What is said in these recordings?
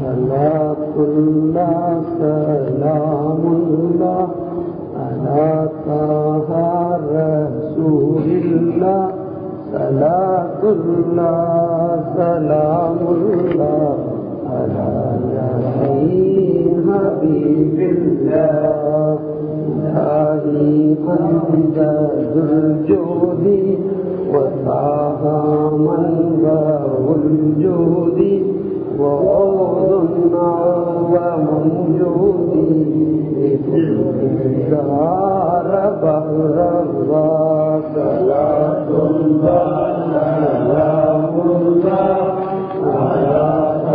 صلاة الله سلام الله على طه رسول الله صلاة الله سلام الله على ياسين حبيب الله إلهي أنت ذو الجود وطه من ذو الجود وعود ومنجود دار بحر الله صلاة الله سلام الله على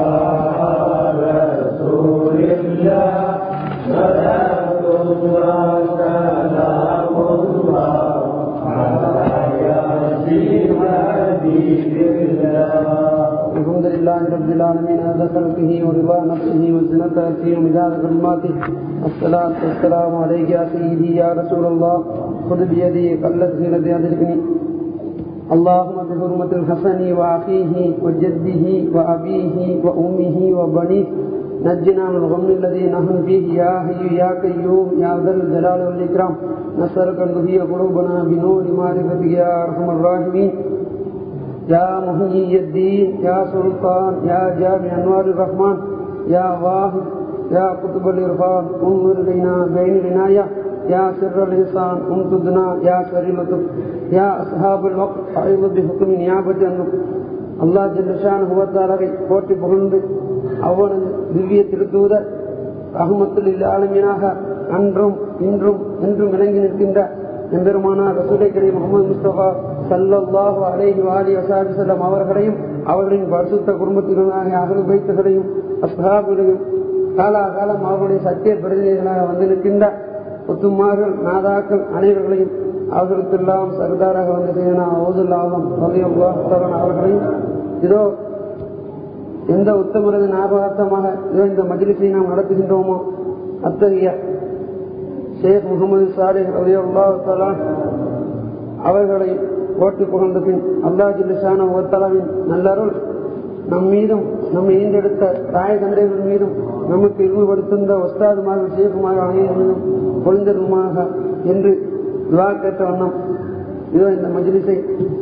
رسول الله صلاة الله سلام الله على ياسين حبيب الله الحمد لله رب العالمين هذا خلقه ورضا نفسه وزنة عرشه ومداد كلماته الصلاة والسلام عليك يا سيدي يا رسول الله خذ بيدي قلت زينتي أدركني اللهم بحرمة الحسن وأخيه وجده وأبيه وأمه وبنيه نجنا من الغم الذي نحن فيه يا حي يا قيوم يا ذا الجلال والإكرام نسألك أن تهي قلوبنا بنور معرفتك يا أرحم الراحمين يا محيي الدين يا سلطان يا جامع انوار الرحمن يا واحد يا قطب الإرفان انظر إلينا بين العناية يا سر الإحسان امتدنا يا سر اللطف يا أصحاب الوقت أعوذ بحكم نيابة النور அல்லாஹ் ஜல்லஷான் ஹுவத்தாலரை போற்றி புகழ்ந்து அவனது திவ்ய திருத்தூதர் அகமத்துல் ஆளுமையாக அன்றும் இன்றும் என்றும் விளங்கி நிற்கின்ற எம்பெருமானார் ரசூலை கரீம் முகமது முஸ்தபா சல்லல்லாஹு அலைஹி வாலி வசாபி செல்லம் அவர்களையும் அவர்களின் பரிசுத்த குடும்பத்தினராக அகல் வைத்தகளையும் அஸ்ஹாபுகளையும் காலாகாலம் அவர்களுடைய சத்திய பிரதிநிதிகளாக வந்து நிற்கின்ற ஒத்துமார்கள் நாதாக்கள் அனைவர்களையும் அவர்களுக்கெல்லாம் சர்தாராக வந்து செய்தனா ஓதுல்லாஹம் அவர்களையும் இதோ எந்த உத்தமரது ஞாபகார்த்தமாக இதோ இந்த மஜிலிசை நாம் நடத்துகின்றோமோ அத்தகைய ஷேக் முகமது சாலிஹ் அலியுல்லா அவர்களை ஓட்டு புகழ்ந்த பின் அல்லா ஜில்லிசான ஒத்தலாவின் நல்லருள் நம் மீதும் நம்மை ஈண்டெடுத்த தாய் தந்தைகள் மீதும் நமக்கு இருமைப்படுத்துந்த ஒஸ்தாதுமாக ஷேகுமாக அனைவர் மீதும் பொழிந்ததுமாக என்று துவா கேட்ட வண்ணம் இதோ இந்த மஜிலிசை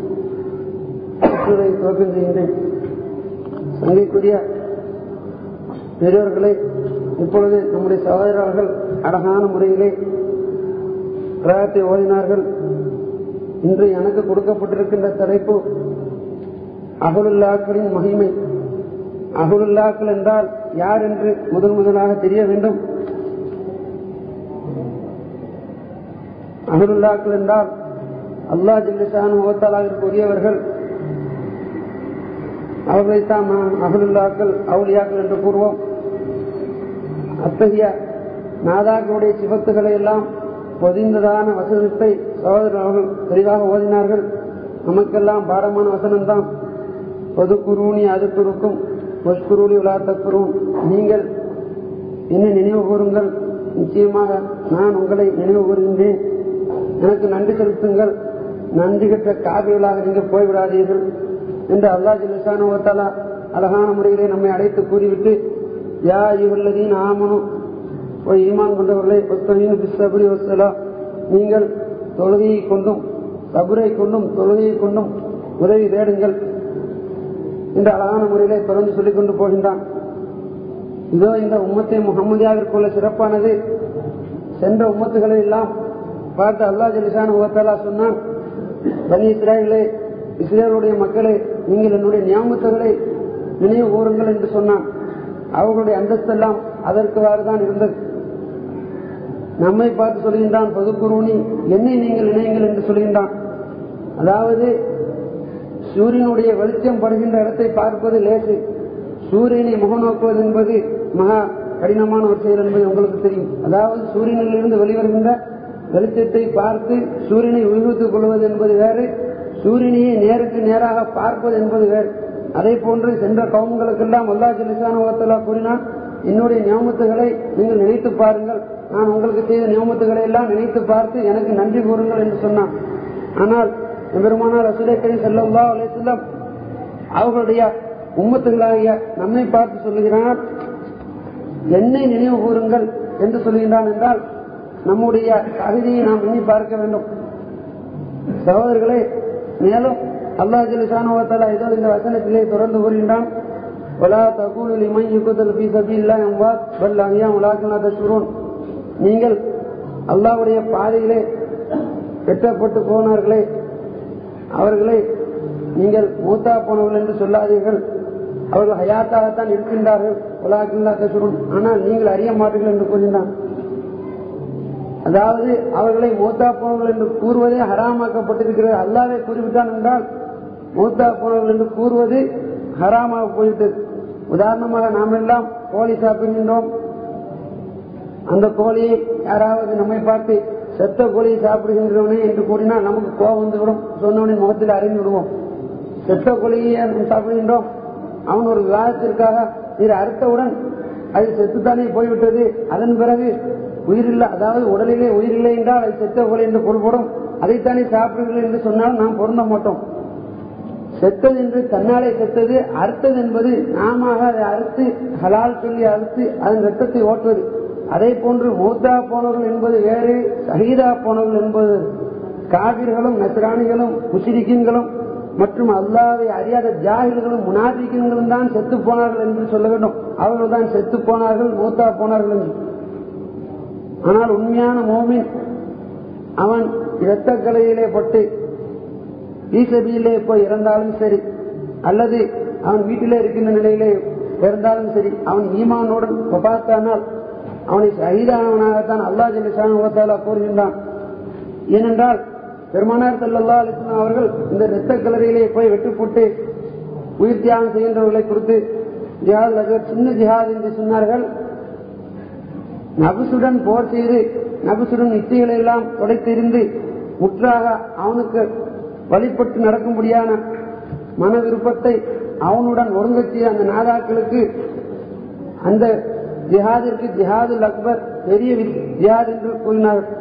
துவக்கம் செய்கின்றேன் சங்கைக்குரிய பெரியவர்களை இப்பொழுது நம்முடைய சகோதரர்கள் அழகான முறையிலே கிரகத்தை ஓதினார்கள் இன்று எனக்கு கொடுக்கப்பட்டிருக்கின்ற தலைப்பு அகுலுல்லாக்களின் மகிமை அகுலுல்லாக்கள் என்றால் யார் என்று முதல் முதலாக தெரிய வேண்டும் அகுலுல்லாக்கள் என்றால் அல்லா ஜில்லிசான் ஓத்தாலாவிற்கு உரியவர்கள் அவர்களைத்தான் நாம் அகுலுல்லாக்கள் அவுலியாக்கள் என்று கூறுவோம் அத்தகைய நாதாக்களுடைய சிவத்துக்களை எல்லாம் பொதிந்ததான வசனத்தை சகோதரர் அவர்கள் தெளிவாக ஓதினார்கள் நமக்கெல்லாம் பாடமான வசனம்தான் பொது குருணி அதுக்குருக்கும் பொஷ்குருளி விழாத்தக்குரும் நீங்கள் என்னை நினைவு கூறுங்கள் நிச்சயமாக நான் உங்களை நினைவு கூறுகின்றேன் எனக்கு நன்றி செலுத்துங்கள் நன்றி கற்ற காவியர்களாக நீங்கள் போய்விடாதீர்கள் என்று அல்லா ஜிலிசானுவத்தாலா அழகான முறையிலே நம்மை அழைத்து கூறிவிட்டு யா இவல்லதீன் ஆமனும் ஈமான் கொண்டவர்களே சபரி வசலா நீங்கள் தொழுகையை கொண்டும் சபுரை கொண்டும் தொழுகையை கொண்டும் உதவி தேடுங்கள் என்று அழகான முறையிலே தொடர்ந்து சொல்லிக் கொண்டு போகின்றான் இதோ இந்த உம்மத்தை முகமதியாவிற்குள்ள சிறப்பானது சென்ற உம்மத்துகளை எல்லாம் பார்த்து அல்லா ஜலிசான உவத்தாலா சொன்னான் பனி இஸ்ராயலே இஸ்ரேலுடைய மக்களே நீங்கள் என்னுடைய நியாமத்துகளை நினைவு கூறுங்கள் என்று சொன்னான் அவர்களுடைய அந்தஸ்தெல்லாம் அதற்குவாறு தான் இருந்தது நம்மை பார்த்து சொல்கின்றான் பொதுக்குருணி என்னை நீங்கள் நினையுங்கள் என்று சொல்கின்றான் அதாவது சூரியனுடைய வெளிச்சம் படுகின்ற இடத்தை பார்ப்பது லேசு சூரியனை முகநோக்குவது என்பது மகா கடினமான ஒரு செயல் என்பது உங்களுக்கு தெரியும் அதாவது சூரியனிலிருந்து வெளிவருகின்ற வெளிச்சத்தை பார்த்து சூரியனை உயிர்த்துக் கொள்வது என்பது வேறு சூரியனையே நேருக்கு நேராக பார்ப்பது என்பது வேறு அதே போன்று சென்ற கவுங்களுக்கெல்லாம் அல்லா ஜலிசான கூறினான் என்னுடைய நியமத்துகளை நீங்கள் நினைத்து பாருங்கள் நான் உங்களுக்கு செய்த நியமத்துகளை எல்லாம் நினைத்து பார்த்து எனக்கு நன்றி கூறுங்கள் என்று சொன்னான் ஆனால் பெருமானார் ரசூலை கரீம் ஸல்லல்லாஹு அலைஹி வஸல்லம் அவர்களுடைய உம்மத்துகளாகிய நம்மை பார்த்து சொல்லுகிறார் என்னை நினைவு கூறுங்கள் என்று சொல்கின்றான் என்றால் நம்முடைய தகுதியை நாம் எண்ணி பார்க்க வேண்டும் சகோதரர்களே மேலும் அல்லாஹ் ஜலிசானுவத்தாலா ஏதோ இந்த வசனத்திலே தொடர்ந்து கூறுகின்றான் ولا تقولوا لمن يقتل في سبيل الله اموات بل احياء ولكن لا تشعرون நீங்கள் அல்லாஹ்வுடைய பாதையிலே வெட்டப்பட்டு போனார்களே அவர்களை நீங்கள் மூத்தா போனவர்கள் என்று சொல்லாதீர்கள் அவர்கள் ஹயாத்தாகத்தான் இருக்கின்றார்கள் உலாக்கில்லா தசுருன் ஆனால் நீங்கள் அறிய மாட்டீர்கள் என்று கூறினான் அதாவது அவர்களை மூத்தா போனவர்கள் என்று கூறுவதே ஹராமாக்கப்பட்டிருக்கிறது அல்லாவே கூறிவிட்டான் என்றால் மூத்தா போனவர்கள் என்று கூறுவது ஹராமாக போய்விட்டது உதாரணமாக நாம் எல்லாம் கோழி சாப்பிடுகின்றோம் அந்த கோழியை யாராவது நம்மை பார்த்து செத்த கோழியை சாப்பிடுகின்றவனே என்று கூறினால் நமக்கு கோபம் வந்துவிடும் சொன்னவனின் முகத்தில் அறிந்து விடுவோம் செத்த கோழியை நாம் சாப்பிடுகின்றோம் அவன் ஒரு விவாதத்திற்காக நீர் அறுத்தவுடன் அது செத்துத்தானே போய்விட்டது அதன் பிறகு உயிரில்லை அதாவது உடலிலே உயிரில்லை என்றால் அது செத்த கோழி என்று பொருள்படும் அதைத்தானே சாப்பிடுங்கள் என்று சொன்னால் நாம் பொருந்த மாட்டோம் செத்தது என்று தன்னாலே செத்தது அறுத்தது என்பது நாம அதை அறுத்து ஹலால் சொல்லி அறுத்து அதன் ரத்தத்தை ஓட்டுவது அதே போன்று மூத்தா போனவர்கள் என்பது வேறு சஹீதா போனவர்கள் என்பது காவிர்களும் நசராணிகளும் முஷிரிக்கின்களும் மற்றும் அல்லாவை அறியாத ஜாகில்களும் முனாதிக்கின்களும் தான் செத்து போனார்கள் என்று சொல்ல வேண்டும் அவர்கள் தான் செத்து போனார்கள் மூத்தா போனார்கள் என்று ஆனால் உண்மையான மோமின் அவன் இரத்த கலையிலே பட்டு ஈசபியிலே போய் இறந்தாலும் சரி அல்லது அவன் வீட்டிலே இருக்கின்ற நிலையிலே இறந்தாலும் சரி அவன் ஈமானுடன் பார்த்தானால் அவனை சகிதானவனாகத்தான் அல்லா ஜலிசான கூறுகின்றான் ஏனென்றால் பெருமானார் செல்லல்லா அலிஸ்லாம் அவர்கள் இந்த இரத்த கலரையிலே போய் வெட்டு போட்டு உயிர் தியாகம் செய்கின்றவர்களை குறித்து ஜிஹாத் நகர் சின்ன ஜிஹாத் என்று சொன்னார்கள் நபுசுடன் போர் செய்து நபுசுடன் இச்சைகளை எல்லாம் தொடைத்தெறிந்து முற்றாக அவனுக்கு வழிபட்டு நடக்கும்படியான மன விருப்பத்தை அவனுடன் ஒருங்கச் செய்த அந்த நாதாக்களுக்கு அந்த ஜிஹாதிற்கு ஜிஹாதுல் அக்பர் பெரிய ஜிஹாத் என்று கூறினார்கள்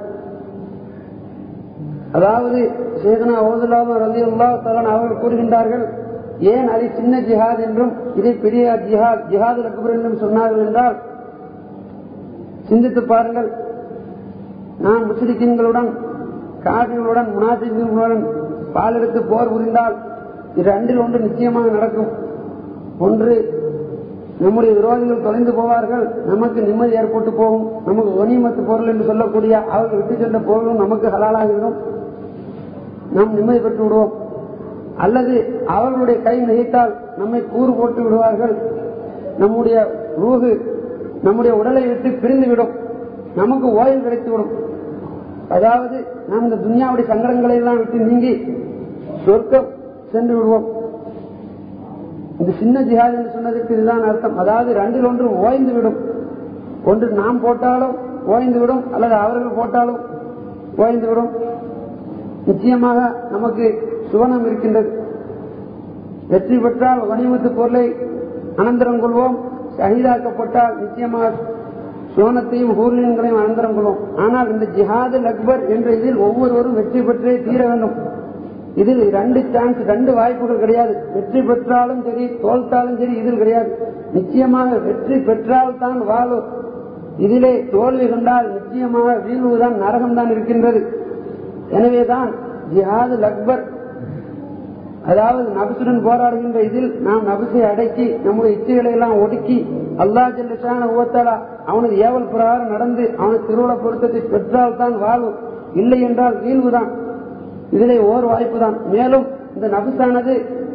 அதாவது சேதனா ஓதுல்லாம ரதி அல்லா தலான் அவர்கள் கூறுகின்றார்கள் ஏன் அதை சின்ன ஜிஹாத் என்றும் இதை பெரிய ஜிஹாத் ஜிஹாதுல் அக்பர் என்றும் சொன்னார்கள் என்றால் சிந்தித்து பாருங்கள் நாம் முஸ்லிக்கின்களுடன் காவிர்களுடன் முனாசிகளுடன் பாலெடுத்து போர் புரிந்தால் இரண்டில் ஒன்று நிச்சயமாக நடக்கும் ஒன்று நம்முடைய விரோதிகள் தொலைந்து போவார்கள் நமக்கு நிம்மதி ஏற்பட்டு போகும் நமக்கு ஒனிமத்து பொருள் என்று சொல்லக்கூடிய அவர்கள் விட்டு சென்ற பொருளும் நமக்கு ஹலாலாகிவிடும் நாம் நிம்மதி பெற்று விடுவோம் அல்லது அவர்களுடைய கை மிகைத்தால் நம்மை கூறு போட்டு விடுவார்கள் நம்முடைய ரூகு நம்முடைய உடலை விட்டு பிரிந்துவிடும் நமக்கு ஓய்வு கிடைத்துவிடும் அதாவது நாம் இந்த துன்யாவுடைய சங்கடங்களை எல்லாம் விட்டு நீங்கி சொர்க்கம் சென்று விடுவோம் இந்த சின்ன ஜிஹாத் என்று சொன்னதற்கு இதுதான் அர்த்தம் அதாவது ரெண்டில் ஒன்று ஓய்ந்து விடும் ஒன்று நாம் போட்டாலும் ஓய்ந்து விடும் அல்லது அவர்கள் போட்டாலும் ஓய்ந்து விடும் நிச்சயமாக நமக்கு சுவனம் இருக்கின்றது வெற்றி பெற்றால் வணிமத்து பொருளை அனந்தரம் கொள்வோம் சகிதாக்கப்பட்டால் நிச்சயமாக சுவனத்தையும் ஹூர்லியன்களையும் அனந்தரம் கொள்வோம் ஆனால் இந்த ஜிஹாதுல் அக்பர் என்ற இதில் ஒவ்வொருவரும் வெற்றி பெற்றே தீர வேண்டும் இதில் ரெண்டு சான்ஸ் ரெண்டு வாய்ப்புகள் கிடையாது வெற்றி பெற்றாலும் சரி தோல்த்தாலும் சரி இதில் கிடையாது நிச்சயமாக வெற்றி பெற்றால் தான் வாழும் இதிலே தோல்வி கண்டால் நிச்சயமாக வீழ்வுதான் நரகம் தான் இருக்கின்றது எனவேதான் ஜிஹாதுல் அக்பர் அதாவது நபசுடன் போராடுகின்ற இதில் நாம் நபசை அடக்கி நம்முடைய இச்சைகளை எல்லாம் ஒடுக்கி அல்லா ஜல்லிஷான ஓத்தலா அவனது ஏவல் பிரகாரம் நடந்து அவனது திருவிழா பொருத்தத்தை பெற்றால் தான் வாழும் இல்லை என்றால் வீழ்வுதான் இதிலே ஓர் வாய்ப்பு தான் மேலும் இந்த நபுசானது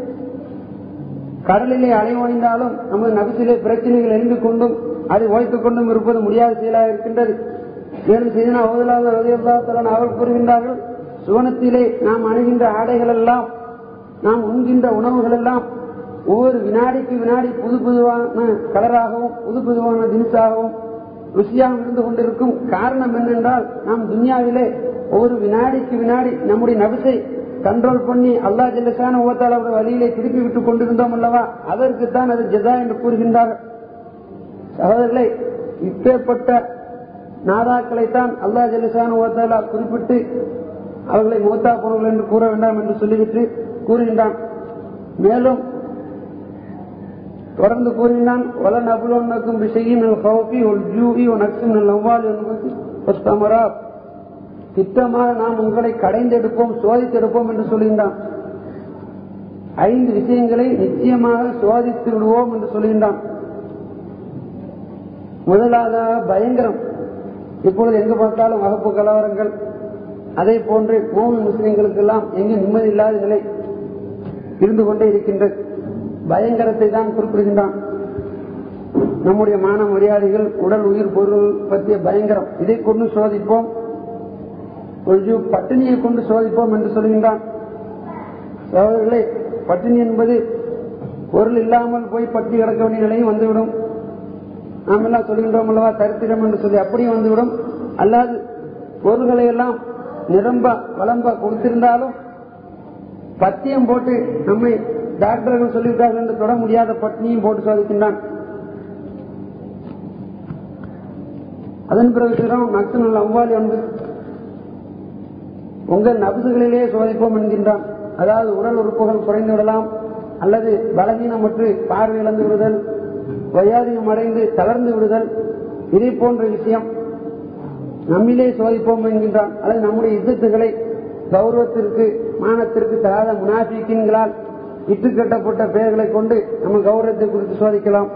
கடலிலே அலை ஓய்ந்தாலும் நமது நபசிலே பிரச்சனைகள் எரிந்து கொண்டும் அதை ஓய்த்துக் கொண்டும் இருப்பது முடியாத செயலாக இருக்கின்றது மேலும் செய்தனா ஓதலாத அவர்கள் கூறுகின்றார்கள் சுவனத்திலே நாம் அணுகின்ற ஆடைகள் எல்லாம் நாம் உண்கின்ற உணவுகள் எல்லாம் ஒவ்வொரு வினாடிக்கு வினாடி புது புதுவான கலராகவும் புது புதுவான தினசாகவும் ருசியாகவும் இருந்து கொண்டிருக்கும் காரணம் என்னென்றால் நாம் துன்யாவிலே ஒவ்வொரு வினாடிக்கு வினாடி நம்முடைய நபிசை கண்ட்ரோல் பண்ணி அல்லா ஜெல்லசான ஓத்தாளோட வழியிலே திருப்பி விட்டுக் கொண்டிருந்தோம் அல்லவா அதற்குத்தான் அது ஜெதா என்று கூறுகின்றார்கள் சகோதரர்களை இப்பேற்பட்ட நாதாக்களைத்தான் அல்லா ஜெல்லசான ஓத்தாலா குறிப்பிட்டு அவர்களை மூத்தா போனவர்கள் என்று கூற வேண்டாம் என்று சொல்லிவிட்டு கூறுகின்றான் மேலும் தொடர்ந்து கூறினான் வல நபுலொன்னக்கும் விஷயின் ஹவுபி ஒல் ஜூவி ஒ நக்சும் நவ்வால் என்பது திட்டமாக நாம் உங்களை கடைந்தெடுப்போம் சோதித்தெடுப்போம் என்று சொல்கின்றான் ஐந்து விஷயங்களை நிச்சயமாக சோதித்து விடுவோம் என்று சொல்கின்றான் முதலாவதாக பயங்கரம் இப்பொழுது எங்கு பார்த்தாலும் வகுப்பு கலவரங்கள் அதே போன்று மூணு முஸ்லிம்களுக்கெல்லாம் எங்கு நிம்மதி இல்லாத நிலை இருந்து கொண்டே இருக்கின்றது பயங்கரத்தை தான் குறிப்பிடுகின்றான் நம்முடைய மான மரியாதைகள் உடல் உயிர் பொருள் பற்றிய பயங்கரம் இதை கொண்டு சோதிப்போம் ஒரு பட்டினியை கொண்டு சோதிப்போம் என்று சொல்கின்றான் சகோதரர்களே பட்டினி என்பது பொருள் இல்லாமல் போய் பட்டி கிடக்க வேண்டிய நிலையும் வந்துவிடும் நாம் எல்லாம் சொல்கின்றோம் அல்லவா தரித்திரம் என்று சொல்லி அப்படியும் வந்துவிடும் அல்லாது பொருள்களை எல்லாம் நிரம்ப வளம்ப கொடுத்திருந்தாலும் பத்தியம் போட்டு நம்மை டாக்டர்கள் சொல்லிவிட்டார்கள் என்று தொட முடியாத பட்டினியும் போட்டு சோதிக்கின்றான் அதன் பிறகு சொல்கிறோம் நக்சல் அவ்வாலி ஒன்று உங்கள் நபசுகளிலே சோதிப்போம் என்கின்றான் அதாவது உடல் உறுப்புகள் குறைந்து விடலாம் அல்லது பலவீனமற்று பார்வை இழந்து விடுதல் வயாதிகம் அடைந்து தளர்ந்து விடுதல் இதே போன்ற விஷயம் நம்மிலே சோதிப்போம் என்கின்றான் அல்லது நம்முடைய இசத்துகளை கௌரவத்திற்கு மானத்திற்கு தகாத முனாபிக்கின்களால் இட்டு கட்டப்பட்ட பெயர்களை கொண்டு நம்ம கௌரவத்தை குறித்து சோதிக்கலாம்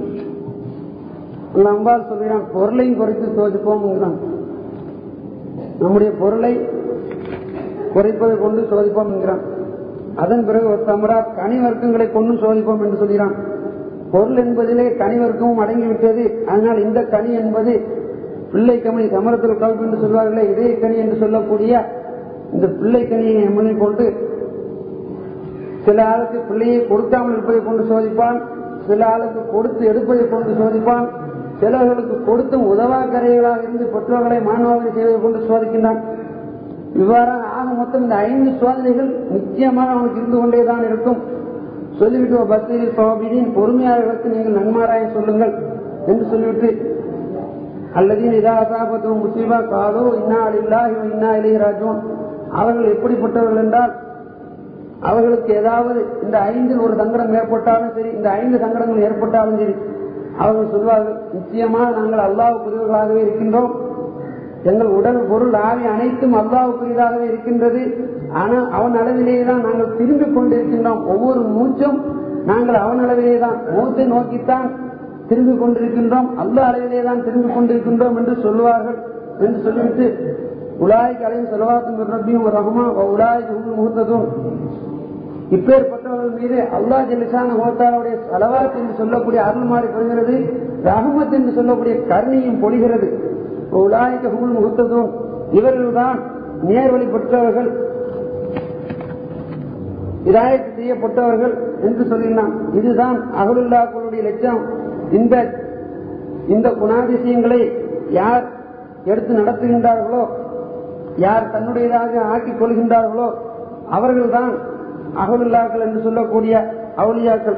அம்பால் சொல்கிறான் பொருளையும் குறைத்து சோதிப்போம் என்கிறான் நம்முடைய பொருளை குறைப்பதை கொண்டு சோதிப்போம் என்கிறான் அதன் பிறகு ஒரு சமராத் கனி வர்க்கங்களை கொண்டு சோதிப்போம் என்று சொல்கிறான் பொருள் என்பதிலே கனி வர்க்கமும் அடங்கிவிட்டது அதனால் இந்த கனி என்பது பிள்ளை கமனி சமரத்தில் கல்வி என்று சொல்வார்களே இதய கனி என்று சொல்லக்கூடிய இந்த பிள்ளை கனியை எம்மனை கொண்டு சில ஆளுக்கு பிள்ளையை கொடுக்காமல் இருப்பதை கொண்டு சோதிப்பான் சில ஆளுக்கு கொடுத்து எடுப்பதை கொண்டு சோதிப்பான் சிலர்களுக்கு கொடுத்தும் உதவாக்கரைகளாக இருந்து பெற்றோர்களை மாணவர்கள் செய்வதை கொண்டு சோதிக்கின்றான் இவ்வாறாக ஆக மொத்தம் இந்த ஐந்து சோதனைகள் நிச்சயமாக அவனுக்கு இருந்து கொண்டேதான் இருக்கும் சொல்லிவிட்டு பக்தரில் சோபினின் பொறுமையாளர்களுக்கு நீங்கள் நன்மாராயம் சொல்லுங்கள் என்று சொல்லிவிட்டு அல்லது நிதாசாபத்துவம் முசீபா காலோ இன்னா அலில்லா இன்னா இளைய ராஜோன் அவர்கள் எப்படிப்பட்டவர்கள் என்றால் அவர்களுக்கு ஏதாவது இந்த ஐந்தில் ஒரு சங்கடம் ஏற்பட்டாலும் சரி இந்த ஐந்து சங்கடங்கள் ஏற்பட்டாலும் சரி அவர்கள் சொல்வார்கள் நிச்சயமாக நாங்கள் அல்லாவுக்குரியவர்களாகவே இருக்கின்றோம் எங்கள் உடல் பொருள் ஆவி அனைத்தும் அல்லாவுக்குரியதாகவே இருக்கின்றது ஆனால் அவன் அளவிலேயே தான் நாங்கள் திரும்பிக் கொண்டிருக்கின்றோம் ஒவ்வொரு மூச்சும் நாங்கள் அவன் அளவிலே தான் மூச்சை நோக்கித்தான் திரும்பிக் கொண்டிருக்கின்றோம் அல்லா அளவிலே தான் திரும்பிக் கொண்டிருக்கின்றோம் என்று சொல்லுவார்கள் என்று சொல்லிவிட்டு உலாய்க்கு அலையும் செலவாத்தும் ரப்பியும் ரஹமா உலாய்க்கு முகத்ததும் இப்பேற்பட்டவர்கள் மீது அல்லா ஜெலிசான ஹோத்தாருடைய செலவாத் என்று சொல்லக்கூடிய அருள்மாறி பெறுகிறது ரஹமத் என்று சொல்லக்கூடிய கருணையும் பொழிகிறது உலாய்க்கு ஹுல் முகத்ததும் இவர்கள்தான் நேர்வழி பெற்றவர்கள் இதாயத்து செய்யப்பட்டவர்கள் என்று சொல்லினான் இதுதான் அகலுல்லாக்களுடைய லட்சம் இந்த இந்த குணாதிசயங்களை யார் எடுத்து நடத்துகின்றார்களோ யார் தன்னுடையதாக ஆக்கிக் கொள்கின்றார்களோ அவர்கள்தான் அகலுல்லாக்கள் என்று சொல்லக்கூடிய அவுலியாக்கள்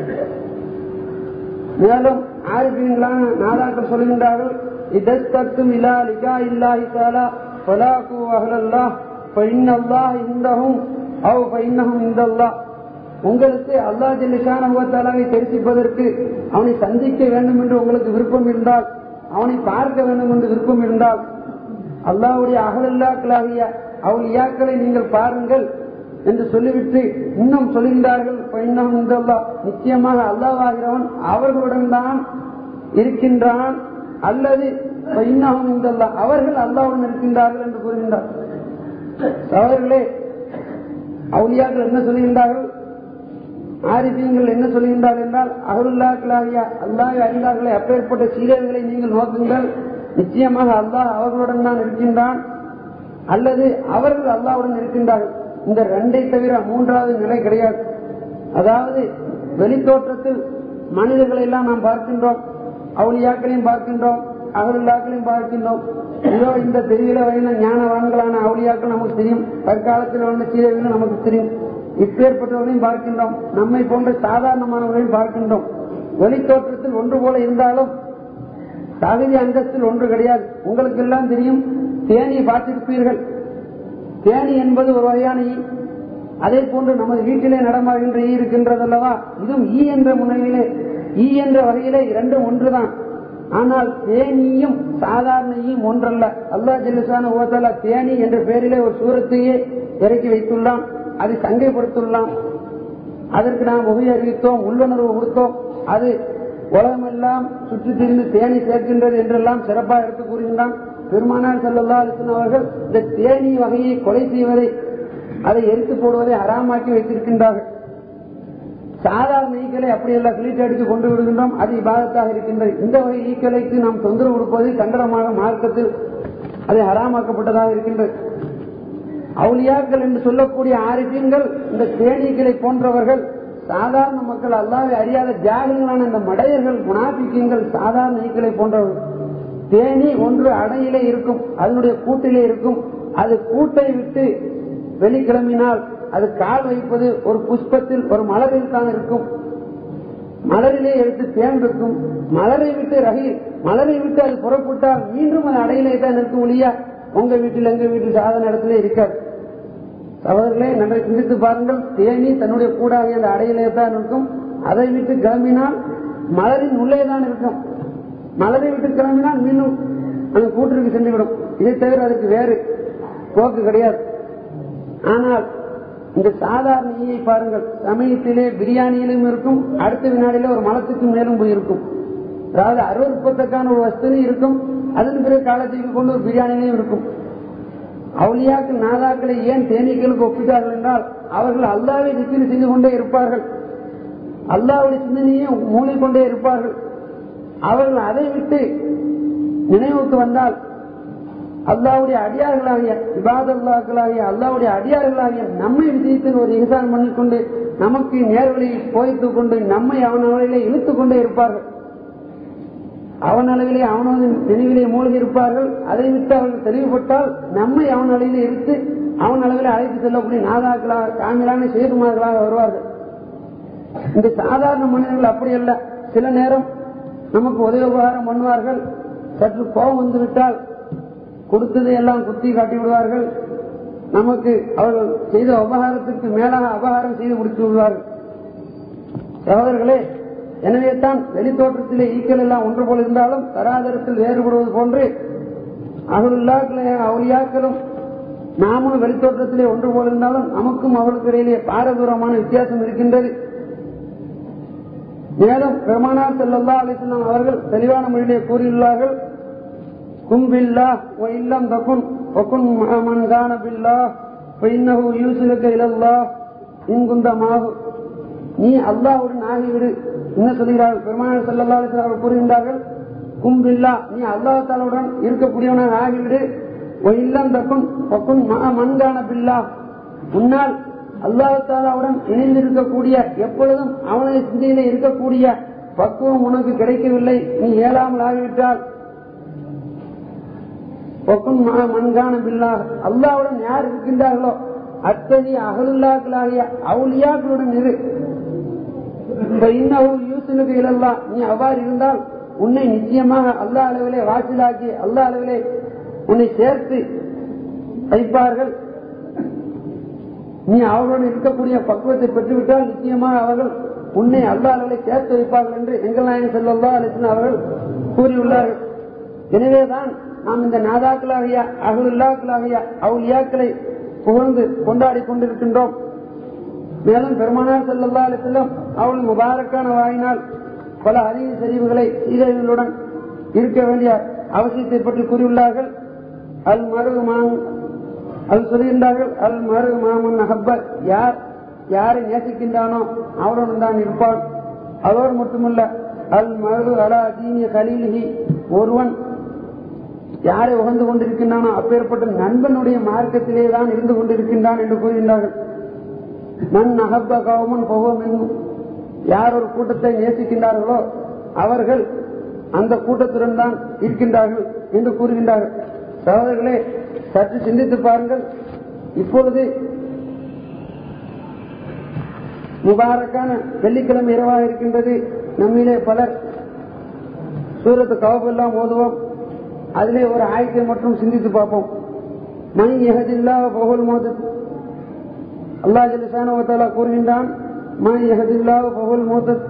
மேலும் ஆரிஃபீன்களான நாதாக்கள் சொல்கின்றார்கள் இதற்கும் இலா லிகா இல்லாஹி தாலா பலாக்கு அகலல்லாஹ் பைன்னல்லாஹ் இந்தஹும் அவ் பைன்னஹும் இந்தல்லாஹ் உங்களுக்கு அல்லா ஜெல்லிஷான முகத்தாலாவை தெரிவிப்பதற்கு அவனை சந்திக்க வேண்டும் என்று உங்களுக்கு விருப்பம் இருந்தால் அவனை பார்க்க வேண்டும் என்று விருப்பம் இருந்தால் அல்லாவுடைய அகலல்லாக்களாகிய அவுலியாக்களை நீங்கள் பாருங்கள் என்று சொல்லிவிட்டு இன்னும் சொல்கின்றார்கள் பைன்னஹும் இந்தல்லாஹ் நிச்சயமாக அல்லாவாகிறவன் அவர்களுடன் தான் இருக்கின்றான் அல்லது பைன்னஹும் இந்தல்லாஹ் அவர்கள் அல்லாவுடன் இருக்கின்றார்கள் என்று கூறுகின்றார் அவர்களே அவுலியாக்கள் என்ன சொல்கின்றார்கள் ஆரிபியங்கள் என்ன சொல்கின்றார்கள் என்றால் அகலுல்லாக்களாகிய அல்லாஹ் அறிந்தார்களே அப்பேற்பட்ட சீரர்களை நீங்கள் நோக்குங்கள் நிச்சயமாக அல்லாஹ் அவர்களுடன் தான் இருக்கின்றான் அல்லது அவர்கள் அல்லாவுடன் இருக்கின்றார்கள் இந்த ரெண்டை தவிர மூன்றாவது நிலை கிடையாது அதாவது வெளித்தோற்றத்தில் மனிதர்களை எல்லாம் நாம் பார்க்கின்றோம் அவுளியாக்களையும் பார்க்கின்றோம் அகலுல்லாக்களையும் பார்க்கின்றோம் இதோ இந்த தெருவில வரையில ஞானவான்களான அவுளியாக்கள் நமக்கு தெரியும் தற்காலத்தில் வந்த சீரர்கள் நமக்கு தெரியும் இப்பேற்பட்டவர்களையும் பார்க்கின்றோம் நம்மை போன்ற சாதாரணமானவர்களையும் பார்க்கின்றோம் வெளித்தோற்றத்தில் ஒன்று போல இருந்தாலும் தகுதி அந்தஸ்தில் ஒன்று கிடையாது உங்களுக்கு எல்லாம் தெரியும் தேனியை பார்த்திருப்பீர்கள் தேனி என்பது ஒரு வகையான ஈ அதே போன்று நமது வீட்டிலே நடமாடுகின்ற ஈ இருக்கின்றதல்லவா இதுவும் ஈ என்ற முனையிலே ஈ என்ற வகையிலே இரண்டும் ஒன்றுதான் ஆனால் தேனியும் சாதாரண ஈயும் ஒன்றல்ல அல்லா ஜெல்லுசான ஓதலா தேனி என்ற பெயரிலே ஒரு சூரத்தையே இறக்கி வைத்துள்ளான் அதை சங்கைப்படுத்தியுள்ளான் அதற்கு நாம் உபய அறிவித்தோம் உள்ளுணர்வு கொடுத்தோம் அது உலகமெல்லாம் சுற்றி திரிந்து தேனி சேர்க்கின்றது என்றெல்லாம் சிறப்பாக எடுத்து கூறுகின்றான் பெருமானார் செல்லல்லா அலிசன் அவர்கள் இந்த தேனி வகையை கொலை செய்வதை அதை எரித்து போடுவதை அறாமாக்கி வைத்திருக்கின்றார்கள் சாதாரண ஈக்களை அப்படியெல்லாம் கிளீட்டு அடித்து கொண்டு விடுகின்றோம் அது இபாதத்தாக இருக்கின்றது இந்த வகை ஈக்களுக்கு நாம் தொந்தரவு கொடுப்பது கண்டனமாக மார்க்கத்தில் அது ஹராமாக்கப்பட்டதாக இருக்கின்றது அவுலியாக்கள் என்று சொல்லக்கூடிய ஆரிஃபீன்கள் இந்த தேனீக்களை போன்றவர்கள் சாதாரண மக்கள் அல்லாவை அறியாத ஜாகிர்களான இந்த மடையர்கள் குணாபிக்கியங்கள் சாதாரண ஈக்களை போன்றவர்கள் தேனி ஒன்று அடையிலே இருக்கும் அதனுடைய கூட்டிலே இருக்கும் அது கூட்டை விட்டு வெளிக்கிளம்பினால் அது கால் வைப்பது ஒரு புஷ்பத்தில் ஒரு மலரில் தான் இருக்கும் மலரிலே எடுத்து தேன் இருக்கும் மலரை விட்டு ரகில் மலரை விட்டு அது புறப்பட்டால் மீண்டும் அது அடையிலே தான் இருக்கும் ஒழியா உங்க வீட்டில் எங்க வீட்டில் சாதன இடத்துல இருக்காது சகோதரர்களே நன்றை சிந்தித்து பாருங்கள் தேனி தன்னுடைய கூடாக அந்த அடையிலே தான் இருக்கும் அதை விட்டு கிளம்பினால் மலரின் உள்ளே தான் இருக்கும் மலரை விட்டு கிளம்பினால் மீண்டும் அந்த கூட்டிற்கு சென்றுவிடும் இதை தவிர அதுக்கு வேறு போக்கு கிடையாது ஆனால் இந்த சாதாரண ஈயை பாருங்கள் சமயத்திலே பிரியாணியிலும் இருக்கும் அடுத்த வினாடியில ஒரு மலத்துக்கு மேலும் போய் இருக்கும் அதாவது அருவறுப்பத்தக்கான ஒரு வசதி இருக்கும் அதன் பிறகு காலத்துக்கு கொண்டு ஒரு பிரியாணியிலையும் இருக்கும் அவுளியாக்கள் நாதாக்களை ஏன் தேனீக்களுக்கு ஒப்பிட்டார்கள் என்றால் அவர்கள் அல்லாவை திக்கிரி செய்து கொண்டே இருப்பார்கள் அல்லாவுடைய சிந்தனையை மூடிக்கொண்டே இருப்பார்கள் அவர்கள் அதை விட்டு நினைவுக்கு வந்தால் அல்லாவுடைய அடியார்களாகிய இபாதல்லாக்களாகிய அல்லாவுடைய அடியார்களாகிய நம்மை விஷயத்தில் ஒரு இகசான் பண்ணிக்கொண்டு நமக்கு நேர்வழியை போய்த்துக் கொண்டு நம்மை அவன் அளவிலே இழுத்துக் கொண்டே இருப்பார்கள் அவன் அளவிலே அவனது நினைவிலே மூழ்கி இருப்பார்கள் அதை விட்டு அவர்கள் தெளிவுபட்டால் நம்மை அவன் அளவிலே இழுத்து அவன் அளவிலே அழைத்து செல்லக்கூடிய நாதாக்களாக காமிலான சேதுமார்களாக வருவார்கள் இந்த சாதாரண மனிதர்கள் அப்படி அல்ல சில நேரம் நமக்கு உதவி உபகாரம் பண்ணுவார்கள் சற்று கோபம் வந்துவிட்டால் கொடுத்ததை எல்லாம் குத்தி காட்டி விடுவார்கள் நமக்கு அவர்கள் செய்த உபகாரத்திற்கு மேலாக அபகாரம் செய்து முடித்து விடுவார்கள் சகோதரர்களே எனவே தான் வெளித்தோற்றத்திலே ஈக்கள் எல்லாம் ஒன்று போல் இருந்தாலும் தராதரத்தில் வேறுபடுவது போன்று அகலுல்லாக்களே அவுலியாக்களும் நாமும் வெளித்தோற்றத்திலே ஒன்று போல் இருந்தாலும் நமக்கும் அவர்களுக்கு இடையிலே பாரதூரமான வித்தியாசம் இருக்கின்றது மேலும் பெருமானார் செல்லல்லா அலிஸ்லாம் அவர்கள் தெளிவான மொழியிலே கூறியுள்ளார்கள் கும் பில்லா இல்லம் தகுன் ஒகுன் மன் கான பில்லா இன்னஹு யூசிலுக்க இலல்லா இங்குந்தமாகு நீ அல்லாவுடன் ஆகிவிடு என்ன சொல்கிறார்கள் பெருமானார் செல்லல்லா அலிஸ்லாம் அவர்கள் கூறுகின்றார்கள் கும் பில்லா நீ அல்லாஹாலுடன் இருக்கக்கூடியவனாக ஆகிவிடு இல்லம் தகுன் ஒகுன் மன்கான பில்லா உன்னால் அல்லாஹாலாவுடன் இணைந்திருக்கக்கூடிய எப்பொழுதும் அவனது சிந்தையிலே இருக்கக்கூடிய பக்குவம் உனக்கு கிடைக்கவில்லை நீ ஏழாமல் ஆகிவிட்டால் மண்கான பில்லா அல்லாவுடன் யார் இருக்கின்றார்களோ அத்தகைய அகலுல்லாக்களாகிய அவுலியாக்களுடன் இரு இன்னும் யூசனுக்கு இழல்லா நீ அவ்வாறு இருந்தால் உன்னை நிச்சயமாக அல்லா அளவிலே வாசிலாக்கி அல்லா அளவிலே உன்னை சேர்த்து வைப்பார்கள் நீ அவர்களுடன் இருக்கக்கூடிய பக்குவத்தை பெற்றுவிட்டால் நிச்சயமாக அவர்கள் உன்னை அல்லா அளவிலே சேர்த்து வைப்பார்கள் என்று எங்கள் நாயகம் செல்லல்லா அலிசன் அவர்கள் கூறியுள்ளார்கள் எனவேதான் நாம் இந்த நாதாக்களாகிய அகலுல்லாக்களாகிய அவுலியாக்களை புகழ்ந்து கொண்டாடி கொண்டிருக்கின்றோம் மேலும் பெருமானார் செல்லல்லா அலிசல்லம் அவள் முபாரக்கான வாயினால் பல அரிய சரிவுகளை சீதைகளுடன் இருக்க வேண்டிய அவசியத்தை பற்றி கூறியுள்ளார்கள் அல் மருகு மான் அது சொல்கின்றார்கள் அல் மருகு மாமன் அஹப்பர் யார் யாரை நேசிக்கின்றானோ அவருடன் தான் இருப்பான் அதோடு மட்டுமல்ல அல் மருகு அலா தீனிய கலீலிகி ஒருவன் யாரை உகந்து கொண்டிருக்கின்றானோ அப்பேற்பட்ட நண்பனுடைய மார்க்கத்திலே தான் இருந்து கொண்டிருக்கின்றான் என்று கூறுகின்றார்கள் மண் அகப்ப கவமன் பகவம் என்னும் யார் ஒரு கூட்டத்தை நேசிக்கின்றார்களோ அவர்கள் அந்த கூட்டத்துடன் தான் இருக்கின்றார்கள் என்று கூறுகின்றார்கள் சகோதரர்களே சற்று சிந்தித்து பாருங்கள் இப்பொழுது முபாரக்கான வெள்ளிக்கிழமை இரவாக இருக்கின்றது நம்மிலே பலர் சூரத்து கவப்பெல்லாம் ஓதுவோம் அதிலே ஒரு ஆயத்தை மட்டும் சிந்தித்து பார்ப்போம் மணி எகதில்லா பகல் மோது அல்லாஹ் ஜலிசான கூறுகின்றான் மா யஹதில்லாஹு ஃபஹுல் மூத்தத்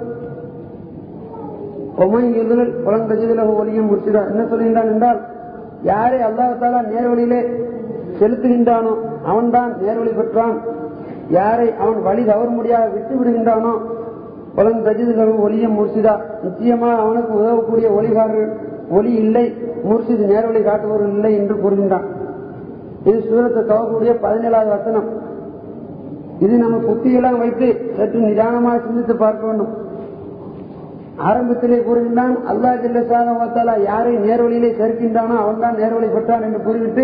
ஒமை எதிரில் குழந்தஜிதில ஒளியும் முடிச்சிடா என்ன சொல்கின்றான் என்றால் யாரை அல்லாஹாலா நேர்வழியிலே செலுத்துகின்றானோ அவன்தான் நேர்வழி பெற்றான் யாரை அவன் வழி தவற முடியாத விட்டு விடுகின்றானோ குழந்தை தஜிதில ஒளியும் முர்சிதா நிச்சயமா அவனுக்கு உதவக்கூடிய ஒளிகாரர்கள் ஒளி இல்லை முர்சிது நேர்வழி காட்டுபவர்கள் இல்லை என்று கூறுகின்றான் இது சூரத்தை தவக்கூடிய பதினேழாவது வசனம் இது நம்ம புத்தியெல்லாம் வைத்து சற்று நிதானமாக சிந்தித்து பார்க்க வேண்டும் ஆரம்பத்திலே கூறுகின்றான் அல்லா ஜில்லசான யாரை நேர்வழியிலே சேர்க்கின்றானோ அவன் தான் நேர்வழி பெற்றான் என்று கூறிவிட்டு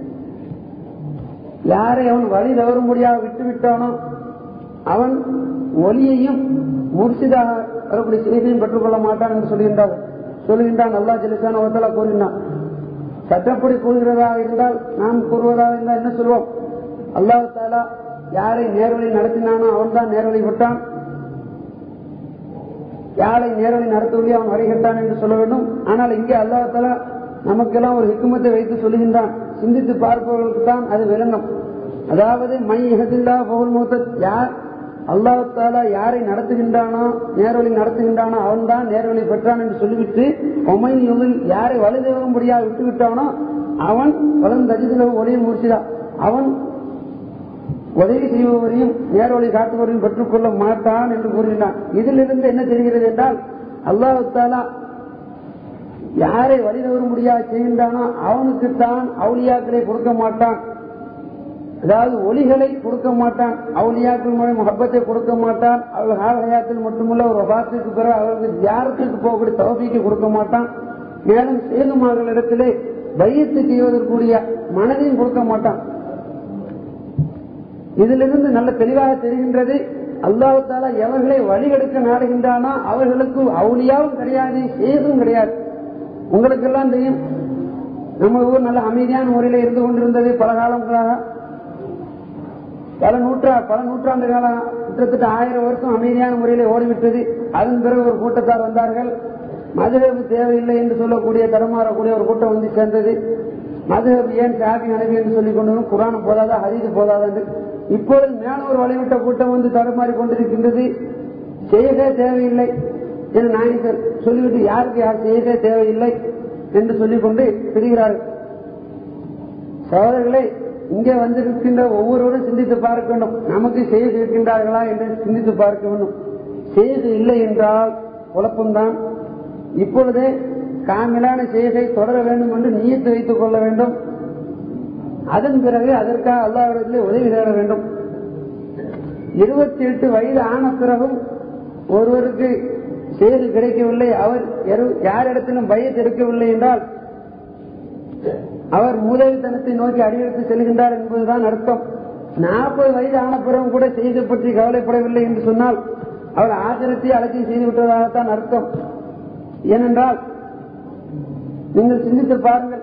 யாரை அவன் வழி தவற முடியாது விட்டு விட்டானோ அவன் ஒலியையும் முர்சிதாக வரக்கூடிய செய்தியும் பெற்றுக்கொள்ள மாட்டான் என்று சொல்கின்றார் சொல்கின்றான் அல்லா ஜில்லசான கூறுகின்றான் சட்டப்படி கூறுகிறதாக இருந்தால் நாம் கூறுவதாக இருந்தால் என்ன சொல்வோம் அல்லாஹ் தாலா யாரை நேர்வழி நடத்தினானோ அவன் தான் நேர்வழி விட்டான் யாரை நேரடி நடத்தவில்லை அவன் வருகின்றான் என்று சொல்ல வேண்டும் ஆனால் இங்கே அல்லாஹால நமக்கெல்லாம் ஒரு ஹிக்குமத்தை வைத்து சொல்லுகின்றான் சிந்தித்து பார்ப்பவர்களுக்கு தான் அது விளங்கும் அதாவது மை இகதில்லா பகுல் மூத்தத் யார் அல்லாஹாலா யாரை நடத்துகின்றானோ நேர்வழி நடத்துகின்றானோ அவன் தான் நேர்வழி பெற்றான் என்று சொல்லிவிட்டு ஒமைன் யுகில் யாரை வலுதேவ முடியாது விட்டு விட்டானோ அவன் வளர்ந்து அஜிதில ஒளியை முடிச்சுதான் அவன் உதவி செய்பவரையும் நேர்வழி காட்டுபவரையும் பெற்றுக்கொள்ள மாட்டான் என்று கூறுகின்றான் இதிலிருந்து என்ன தெரிகிறது என்றால் அல்லாஹு தாலா யாரை வழி தவற முடியாது செய்கின்றானோ அவனுக்குத்தான் அவுளியாக்களை கொடுக்க மாட்டான் அதாவது ஒளிகளை கொடுக்க மாட்டான் அவுளியாக்கள் மூலம் முகப்பத்தை கொடுக்க மாட்டான் அவர்கள் ஆலயத்தில் மட்டுமல்ல ஒரு வபாத்துக்கு பிறகு அவர்களுக்கு தியாரத்துக்கு போகக்கூடிய தவபிக்கு கொடுக்க மாட்டான் மேலும் சேதுமார்களிடத்திலே பையத்து செய்வதற்குரிய மனதையும் கொடுக்க மாட்டான் இதிலிருந்து நல்ல தெளிவாக தெரிகின்றது அல்லாஹு தாலா எவர்களை வழிகெடுக்க நாடுகின்றானோ அவர்களுக்கு அவுளியாவும் கிடையாது சேதும் கிடையாது உங்களுக்கெல்லாம் தெரியும் நம்ம ஊர் நல்ல அமைதியான முறையில் இருந்து கொண்டிருந்தது பல காலங்களாக பல நூற்றா பல நூற்றாண்டு காலம் கிட்டத்தட்ட ஆயிரம் வருஷம் அமைதியான முறையில் ஓடிவிட்டது அதன் பிறகு ஒரு கூட்டத்தார் வந்தார்கள் மதுரவு தேவையில்லை என்று சொல்லக்கூடிய தடமாறக்கூடிய ஒரு கூட்டம் வந்து சேர்ந்தது மதுஹப் ஏன் சாபி அனுப்பி என்று சொல்லிக் கொண்டு குரான் போதாதா ஹதீது போதாதா என்று இப்பொழுது மேல ஒரு வழிவிட்ட கூட்டம் வந்து தடுமாறி கொண்டிருக்கின்றது செய்யவே தேவையில்லை என்று நாயகர் சொல்லிவிட்டு யாருக்கு யார் செய்யவே தேவையில்லை என்று சொல்லிக் கொண்டு பிரிகிறார்கள் சகோதரர்களை இங்கே வந்திருக்கின்ற ஒவ்வொருவரும் சிந்தித்து பார்க்க வேண்டும் நமக்கு செய்து இருக்கின்றார்களா என்று சிந்தித்து பார்க்க வேண்டும் செய்து இல்லை என்றால் குழப்பம்தான் இப்பொழுதே காமிலான செய்கை தொடர வேண்டும் என்று நியத்து வைத்துக் கொள்ள வேண்டும் அதன் பிறகு அதற்காக அல்லாவிடத்திலே உதவி தேட வேண்டும் இருபத்தி எட்டு வயது ஆன பிறகும் ஒருவருக்கு செய்து கிடைக்கவில்லை அவர் யாரிடத்திலும் பயத்து இருக்கவில்லை என்றால் அவர் மூதவித்தனத்தை நோக்கி அடியெடுத்து செல்கின்றார் என்பதுதான் அர்த்தம் நாற்பது வயது ஆன பிறகும் கூட செய்தி பற்றி கவலைப்படவில்லை என்று சொன்னால் அவர் ஆசிரத்தை அலட்சியம் செய்து விட்டதாகத்தான் அர்த்தம் ஏனென்றால் நீங்கள் சிந்தித்து பாருங்கள்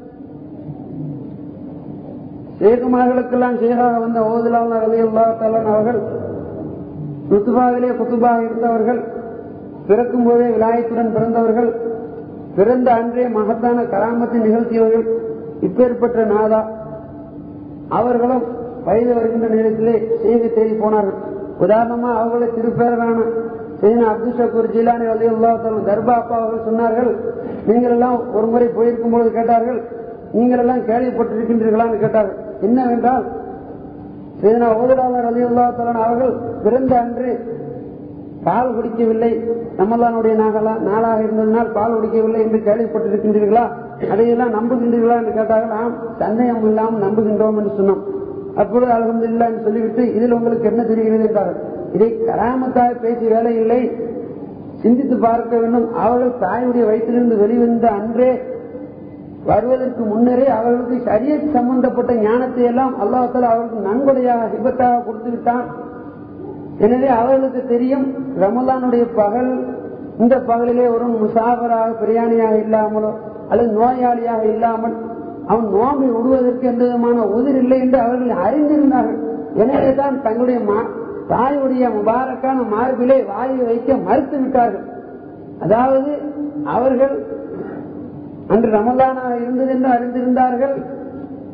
சேகுமார்களுக்கெல்லாம் சேகாக வந்த ஓதுலான ரலியல்லா தலன் அவர்கள் குத்துபாவிலே குத்துபாக இருந்தவர்கள் பிறக்கும் போதே விலாயத்துடன் பிறந்தவர்கள் பிறந்த அன்றே மகத்தான கராமத்தை நிகழ்த்தியவர்கள் இப்பேற்பட்ட நாதா அவர்களும் வயது வருகின்ற நேரத்திலே செய்தி தேடி போனார்கள் உதாரணமா அவர்களை திருப்பேரரான செய்தின அப்துல் ஷக்கூர் ஜிலானி அலி அல்லா தர்பா அப்பா அவர்கள் சொன்னார்கள் நீங்கள் எல்லாம் ஒரு முறை போயிருக்கும் பொழுது கேட்டார்கள் நீங்கள் எல்லாம் கேள்விப்பட்டிருக்கின்றீர்களான்னு கேட்டார்கள் என்னவென்றால் செய்தினா ஓதுலாளர் அலி அல்லா அவர்கள் பிறந்த அன்று பால் குடிக்கவில்லை ரமலானுடைய நாளாக இருந்ததனால் பால் குடிக்கவில்லை என்று கேள்விப்பட்டிருக்கின்றீர்களா அதையெல்லாம் நம்புகின்றீர்களா என்று கேட்டார்கள் ஆம் சந்தேகம் இல்லாமல் நம்புகின்றோம் என்று சொன்னோம் அப்பொழுது அலகம்தில்லா என்று சொல்லிவிட்டு இதில் உங்களுக்கு என்ன தெரிகிறது என்றார்கள் இதை கராமத்தாக பேசி வேலை இல்லை சிந்தித்து பார்க்க வேண்டும் அவர்கள் தாயுடைய வயிற்றிலிருந்து வெளிவந்த அன்றே வருவதற்கு முன்னரே அவர்களுக்கு சரிய சம்பந்தப்பட்ட ஞானத்தை எல்லாம் அல்லாஹால அவர்களுக்கு நன்கொடையாக விபத்தாக கொடுத்து விட்டான் எனவே அவர்களுக்கு தெரியும் ரமலானுடைய பகல் இந்த பகலிலே ஒரு முசாபராக பிரியாணியாக இல்லாமலோ அல்லது நோயாளியாக இல்லாமல் அவன் நோம்பை விடுவதற்கு எந்த விதமான உதிர் இல்லை என்று அவர்கள் அறிந்திருந்தார்கள் எனவேதான் தங்களுடைய தாயுடைய முபாரக்கான மார்பிலே வாயை வைக்க மறுத்து விட்டார்கள் அதாவது அவர்கள் அன்று ரமலானாக இருந்தது என்று அறிந்திருந்தார்கள்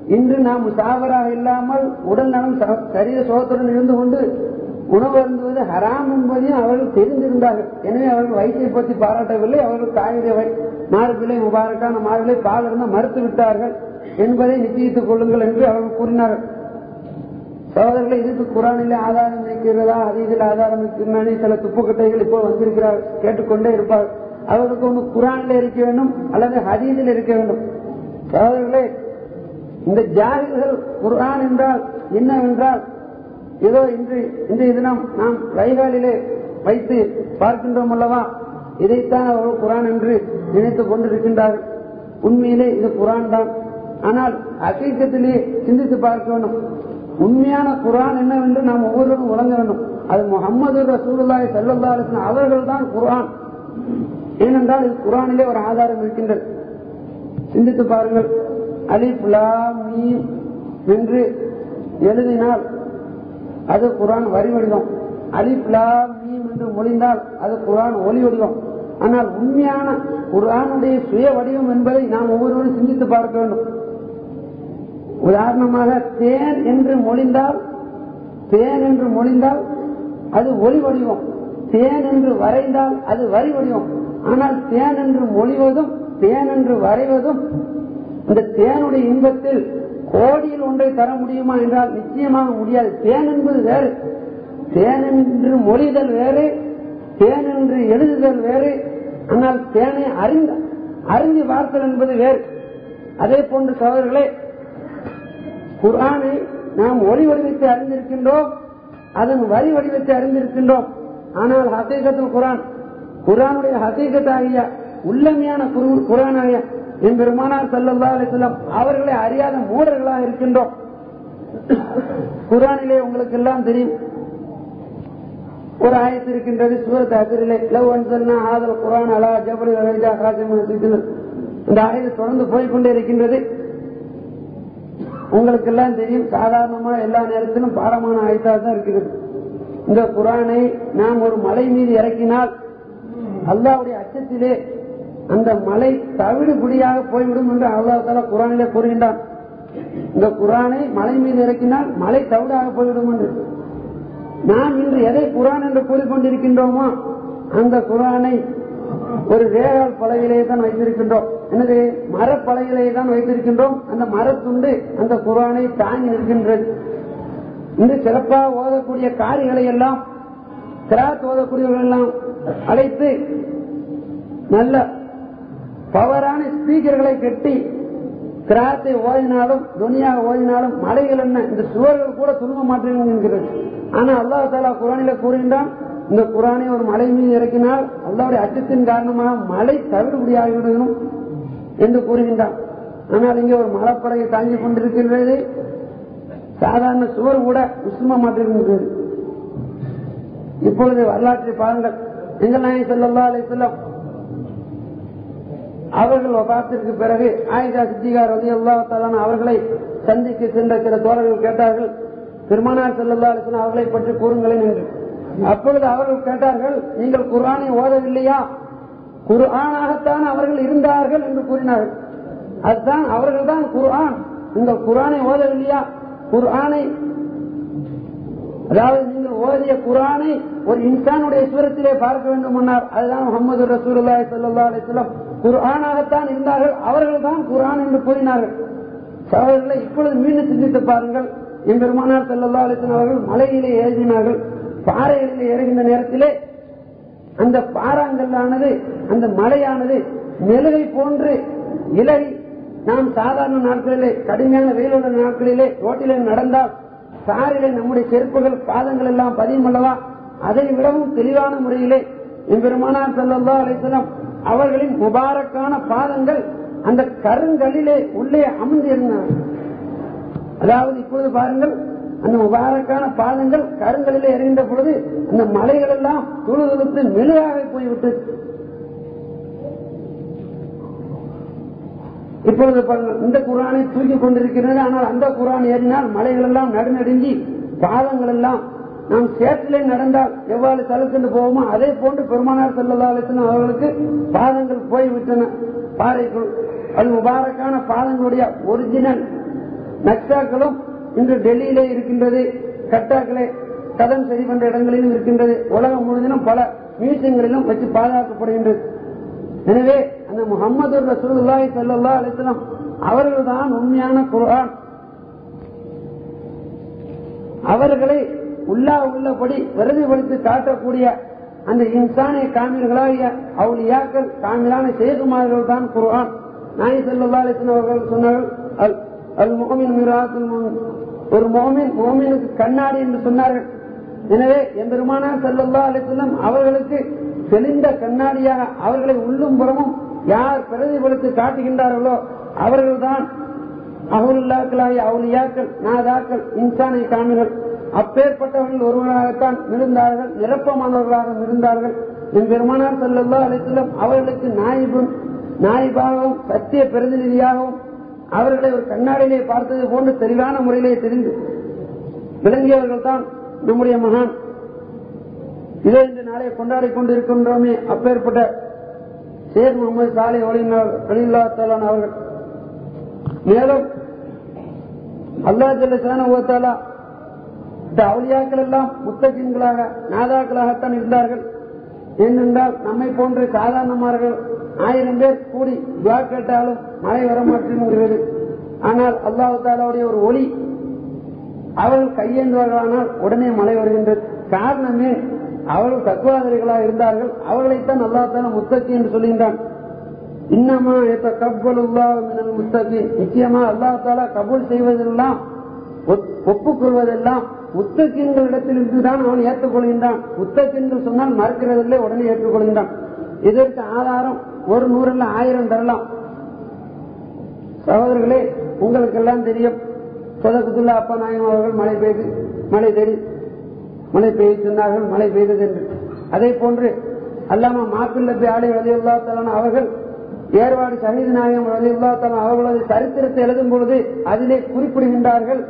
இன்று நாம் முசாவராக இல்லாமல் உடல் நலம் ச- சரீர சோகத்துடன் இருந்து கொண்டு உணவு அருந்துவது ஹராம் என்பதையும் அவர்கள் தெரிந்திருந்தார்கள் எனவே அவர்கள் வயிற்றை பற்றி பாராட்டவில்லை அவர்கள் காய்கறி வை- மார்பிலை முபாரக்கான மார்பிலை பால் இருந்தால் மறுத்து விட்டார்கள் என்பதை நிச்சயித்துக் கொள்ளுங்கள் என்று அவர்கள் கூறினார்கள் சகோதரர்களை இதுக்கு குரானிலே ஆதாரம் இருக்கிறதா அதீதில் ஆதாரம் இருக்கிறானே சில துப்புக்கட்டைகள் இப்போ வந்திருக்கிறார் கேட்டுக்கொண்டே இருப்பார் அவர்களுக்கு ஒன்று குரானில் இருக்க வேண்டும் அல்லது ஹதீதில் இருக்க வேண்டும் சகோதரர்களே இந்த ஜாகிர்கள் குர்ஆன் என்றால் என்னவென்றால் ஏதோ இன்று இன்றைய தினம் நாம் கைகாலிலே வைத்து பார்க்கின்றோம் அல்லவா இதைத்தான் அவர்கள் குரான் என்று நினைத்துக் கொண்டிருக்கின்றார்கள் உண்மையிலே இது குரான் தான் ஆனால் அசீக்கத்திலே சிந்தித்து பார்க்க வேண்டும் உண்மையான குரான் என்னவென்று நாம் ஒவ்வொருவரும் உணர வேண்டும் அது முகமது ரசூலுல்லாஹி ஸல்லல்லாஹு அலைஹி வஸல்லம் அவர்கள் தான் குரான் ஏனென்றால் இது குரானிலே ஒரு ஆதாரம் இருக்கின்றது சிந்தித்து பாருங்கள் அலிஃப் லாம் மீம் என்று எழுதினால் அது குரான் வரி வடிவம் அலிஃப் லாம் மீம் என்று மொழிந்தால் அது குரான் ஒலி வடிவம் ஆனால் உண்மையான குரானுடைய சுய வடிவம் என்பதை நாம் ஒவ்வொருவரும் சிந்தித்து பார்க்க வேண்டும் உதாரணமாக தேன் என்று மொழிந்தால் தேன் என்று மொழிந்தால் அது ஒளி வடிவம் தேன் என்று வரைந்தால் அது வரி வடிவம் ஆனால் தேன் என்று மொழிவதும் தேன் என்று வரைவதும் இந்த தேனுடைய இன்பத்தில் கோடியில் ஒன்றை தர முடியுமா என்றால் நிச்சயமாக முடியாது தேன் என்பது வேறு தேன் என்று மொழிதல் வேறு தேன் என்று எழுதுதல் வேறு ஆனால் தேனை அறிந்த அறிந்து பார்த்தல் என்பது வேறு அதே போன்று சகோதரர்களே குர்ஆனை நாம் ஒளி வடிவத்தை அறிந்திருக்கின்றோம் அதன் வரி வடிவத்தை அறிந்திருக்கின்றோம் ஆனால் ஹசீகத்துல் குரான் குரானுடைய ஹசீகத்தாகிய உள்ளமையான குரு- குரானாகிய என் பெருமானார் ஸல்லல்லாஹு அலைஹி வஸல்லம் அவர்களை அறியாத மூடர்களாக இருக்கின்றோம் குரானிலே உங்களுக்கு எல்லாம் தெரியும் ஒரு ஆயத்து இருக்கின்றது சூரத் அசரிலே லவ் அன்சல்னா ஆதல் குரான் அலா ஜபரி ரஜா காசிமன் சித்தினர் இந்த ஆயத்து தொடர்ந்து போய்க்கொண்டே இருக்கின்றது உங்களுக்கு எல்லாம் தெரியும் சாதாரணமா எல்லா நேரத்திலும் பாடமான ஆயத்தா தான் இருக்கிறது இந்த குரானை நாம் ஒரு மலை மீது இறக்கினால் அல்லாவுடைய அச்சத்திலே அந்த மலை தவிடு புடியாக போய்விடும் என்று அல்லாஹ் தாலா குரானிலே கூறுகின்றான் இந்த குரானை மலை மீது இறக்கினால் மலை தவிடாக போய்விடும் என்று நாம் இன்று எதை குரான் என்று கூறிக்கொண்டிருக்கின்றோமோ அந்த குரானை ஒரு ரேகால் பலகையிலே தான் வைத்திருக்கின்றோம் எனவே மரப்பலகையிலே தான் வைத்திருக்கின்றோம் அந்த மரத்துண்டு அந்த குரானை தாங்கி நிற்கின்றது இன்று சிறப்பாக ஓதக்கூடிய காரிகளை எல்லாம் கிராத் ஓதக்கூடியவர்கள் எல்லாம் அழைத்து நல்ல பவரான ஸ்பீக்கர்களை கட்டி கிராத்தை ஓதினாலும் துனியாக ஓதினாலும் மலைகள் என்ன இந்த சுவர்கள் கூட துன்ப மாற்றங்கள் என்கிறது ஆனா அல்லாஹ் தாலா குரானில கூறுகின்றான் இந்த குரானை ஒரு மலை மீது இறக்கினால் அல்லாவுடைய அச்சத்தின் காரணமாக மலை தவிடுபடியாகிவிடணும் என்று கூறுகின்றான் ஆனால் இங்கே ஒரு மலைப்பலகை தாங்கிக் கொண்டிருக்கின்றது சாதாரண சுவர் கூட உஷ்ணமா மாற்றிருக்கின்றது இப்பொழுது வரலாற்றை பாருங்கள் எங்கள் நாயகம் ஸல்லல்லாஹு அலைஹி வஸல்லம் அவர்கள் வபாத்திற்கு பிறகு ஆயிஷா சித்திகா ரதி அல்லாஹாலான அவர்களை சந்திக்க சென்ற சில தோழர்கள் கேட்டார்கள் பெருமானார் செல்லல்லா அலிஸ்லாம் அவர்களை பற்றி கூறுங்களேன் என்று அப்பொழுது அவர்கள் கேட்டார்கள் நீங்கள் குர்ஆனை ஓதவில்லையா குர்ஆனாகத்தான் அவர்கள் இருந்தார்கள் என்று கூறினார்கள் அதுதான் அவர்கள் தான் குர்ஆன் நீங்கள் குர்ஆனை ஓதவில்லையா குர்ஆனை அதாவது நீங்கள் ஓதிய குரானை ஒரு இன்சானுடைய சுவரத்திலே பார்க்க வேண்டும் முன்னார் அதுதான் முகமது ரசூலுல்லாஹி ஸல்லல்லாஹு அலைஹி வஸல்லம் குர்ஆனாகத்தான் இருந்தார்கள் அவர்கள் தான் குர்ஆன் என்று கூறினார்கள் சகோதரர்களை இப்பொழுது மீண்டும் சிந்தித்து பாருங்கள் என் பெருமானார் ஸல்லல்லாஹு அலைஹி வஸல்லம் அவர்கள் மலையிலே ஏறினார்கள் பாறைகளிலே ஏறுகின்ற நேரத்திலே அந்த பாறாங்கல்லானது அந்த மலையானது மெழுகை போன்று இலகி நாம் சாதாரண நாட்களிலே கடுமையான வெயிலுள்ள நாட்களிலே ரோட்டிலே நடந்தால் சாரிலே நம்முடைய செருப்புகள் பாதங்கள் எல்லாம் பதியும் அல்லவா அதை விடவும் தெளிவான முறையிலே எம்பெருமானார் செல்லல்லா அலிசலம் அவர்களின் முபாரக்கான பாதங்கள் அந்த கருங்கலிலே உள்ளே அமர்ந்திருந்தன அதாவது இப்பொழுது பாருங்கள் அந்த முபாரக்கான பாதங்கள் கருங்கலிலே எறிகின்ற பொழுது அந்த மலைகள் எல்லாம் துளு துளுத்து மெழுகாக போய்விட்டது இப்பொழுது பாருங்கள் இந்த குரானை தூக்கி கொண்டிருக்கிறது ஆனால் அந்த குரான் ஏறினால் மலைகள் எல்லாம் நடுநடுங்கி பாதங்கள் எல்லாம் நாம் சேற்றிலே நடந்தால் எவ்வாறு தழுக்கென்று போவோமோ அதே போன்று பெருமானார் செல்லல்லா அலிஸ்லாம் அவர்களுக்கு பாதங்கள் போய்விட்டன பாறைக்குள் அது முபாரக்கான பாதங்களுடைய ஒரிஜினல் நக்சாக்களும் இன்று டெல்லியிலே இருக்கின்றது கட்டாக்களே கதம் சரி பண்ற இடங்களிலும் இருக்கின்றது உலகம் முழுவதிலும் பல மியூசியங்களிலும் வச்சு பாதுகாக்கப்படுகின்றது எனவே அந்த முகமது ரசூலுல்லாஹி ஸல்லல்லாஹு அலைஹி வஸல்லம் அவர்கள்தான் உண்மையான குர்ஆன் அவர்களை உள்ளா உள்ளபடி பிரதிபலித்து காட்டக்கூடிய அந்த இன்சானிய காமிர்களாகிய அவுலியாக்கள் காமிலான சேகுமார்கள் தான் குர்ஆன் நாய் செல்லல்லா அலிஸ்லாம் அவர்கள் சொன்னார்கள் அல் அல் மோமின் மிராத்துல் முஃமின். ஒரு மோமின் மோமினுக்கு கண்ணாடி என்று சொன்னார்கள் எனவே எம்பெருமானார் செல்லல்லா அலிஸ்லாம் அவர்களுக்கு தெளிந்த கண்ணாடியாக அவர்களை உள்ளும் புறமும் யார் பிரதிபலித்து காட்டுகின்றார்களோ அவர்கள்தான் அவுலுல்லாக்களாகிய அவுலியாக்கள் நாதாக்கள் இன்சானை காமிகள் அப்பேற்பட்டவர்கள் ஒருவராகத்தான் இருந்தார்கள் நிரப்பமானவர்களாக இருந்தார்கள் என் பெருமானார் செல்லல்லா அலிஸ்லம் அவர்களுக்கு நாயிபும் நாயிபாகவும் சத்திய பிரதிநிதியாகவும் அவர்களை ஒரு கண்ணாடியிலே பார்த்தது போன்று தெளிவான முறையிலே தெரிந்து விளங்கியவர்கள் தான் நம்முடைய மகான் இதே இந்த நாளை கொண்டாடி கொண்டிருக்கின்றோமே அப்பேற்பட்ட ஷேக் முகமது சாலை ஒளியினர் அலில்லா தலான் அவர்கள் மேலும் அல்லா ஜல்ல ஓத்தாலா இந்த அவுலியாக்கள் எல்லாம் முத்தகின்களாக நாதாக்களாகத்தான் இருந்தார்கள் ஏனென்றால் நம்மை போன்ற சாதாரணமார்கள் ஆயிரம் பேர் கூடி துவா கேட்டாலும் மழை வரமாட்டேங்கிறது ஆனால் அல்லாஹு தாலாவுடைய ஒரு ஒளி அவர்கள் கையேந்துவார்களானால் உடனே மழை வருகின்றது காரணமே அவர்கள் தக்குவாதிரிகளாக இருந்தார்கள் அவர்களைத்தான் அல்லா தாலா முத்தகி என்று சொல்கின்றான் இன்னமா கப்பலுல்லா மினல் முத்தகி நிச்சயமா அல்லா தாலா கபூல் செய்வதெல்லாம் ஒப்- ஒப்புக்கொள்வதெல்லாம் முத்தகின்களிடத்திலிருந்து தான் அவன் ஏற்றுக்கொள்கின்றான் முத்தகின்கள் சொன்னால் மறுக்கிறதில்லை உடனே ஏற்றுக்கொள்கின்றான் இதற்கு ஆதாரம் ஒரு நூறுல ஆயிரம் தரலாம் சகோதரர்களே உங்களுக்கெல்லாம் தெரியும் சொதக்கத்துள்ள அப்பா நாயகம் அவர்கள் மழை பெய்து மழை தேடி மழை பெய்ய சொன்னார்கள் மழை பெய்தது என்று அதே போன்று அல்லாம மாப்பிள்ளை ஆலை ரலியுல்லா தலான அவர்கள் ஏர்வாடு ஷஹீத் நாயகம் ரலியுல்லா தலான் அவர்களது சரித்திரத்தை எழுதும் பொழுது அதிலே குறிப்பிடுகின்றார்கள்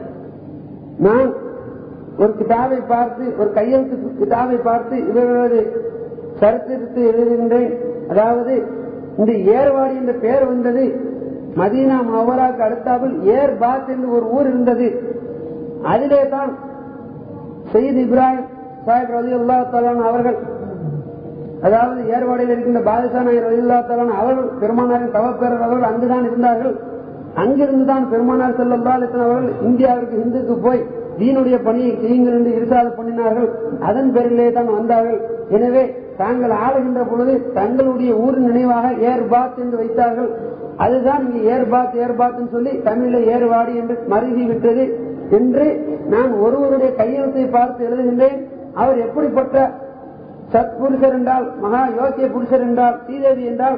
நான் ஒரு கிதாபை பார்த்து ஒரு கையெழுத்து கிதாபை பார்த்து இவர்களது சரித்திரத்தை எழுதுகின்றேன் அதாவது இந்த ஏர்வாடி என்ற பெயர் வந்தது மதீனா மவராக்கு அடுத்தாவில் ஏர் பாத் என்று ஒரு ஊர் இருந்தது அதிலே தான் சயீத் இப்ராஹிம் சாஹிப் ரதி அல்லா அவர்கள் அதாவது ஏர்வாடியில் இருக்கின்ற பாதுஷா நாயர் ரலில்லா தலான் அவர்கள் பெருமானாரின் தவப்பேரர் அவர்கள் அங்குதான் இருந்தார்கள் அங்கிருந்து தான் பெருமானார் செல்லல்லா அலிஸ்லாம் அவர்கள் இந்தியாவிற்கு ஹிந்துக்கு போய் தீனுடைய பணியை செய்யுங்கள் என்று இருசாது பண்ணினார்கள் அதன் பேரிலே தான் வந்தார்கள் எனவே தாங்கள் ஆளுகின்ற பொழுது தங்களுடைய ஊர் நினைவாக ஏர்பாத் என்று வைத்தார்கள் அதுதான் இங்கு ஏர்பாத் ஏர்பாத் சொல்லி தமிழில் ஏர்வாடி என்று மருகி விட்டது என்று நான் ஒருவருடைய கையெழுத்தை பார்த்து எழுதுகின்றேன் அவர் எப்படிப்பட்ட சத்புருஷர் என்றால் மகா யோகிய புருஷர் என்றால் ஸ்ரீதேவி என்றால்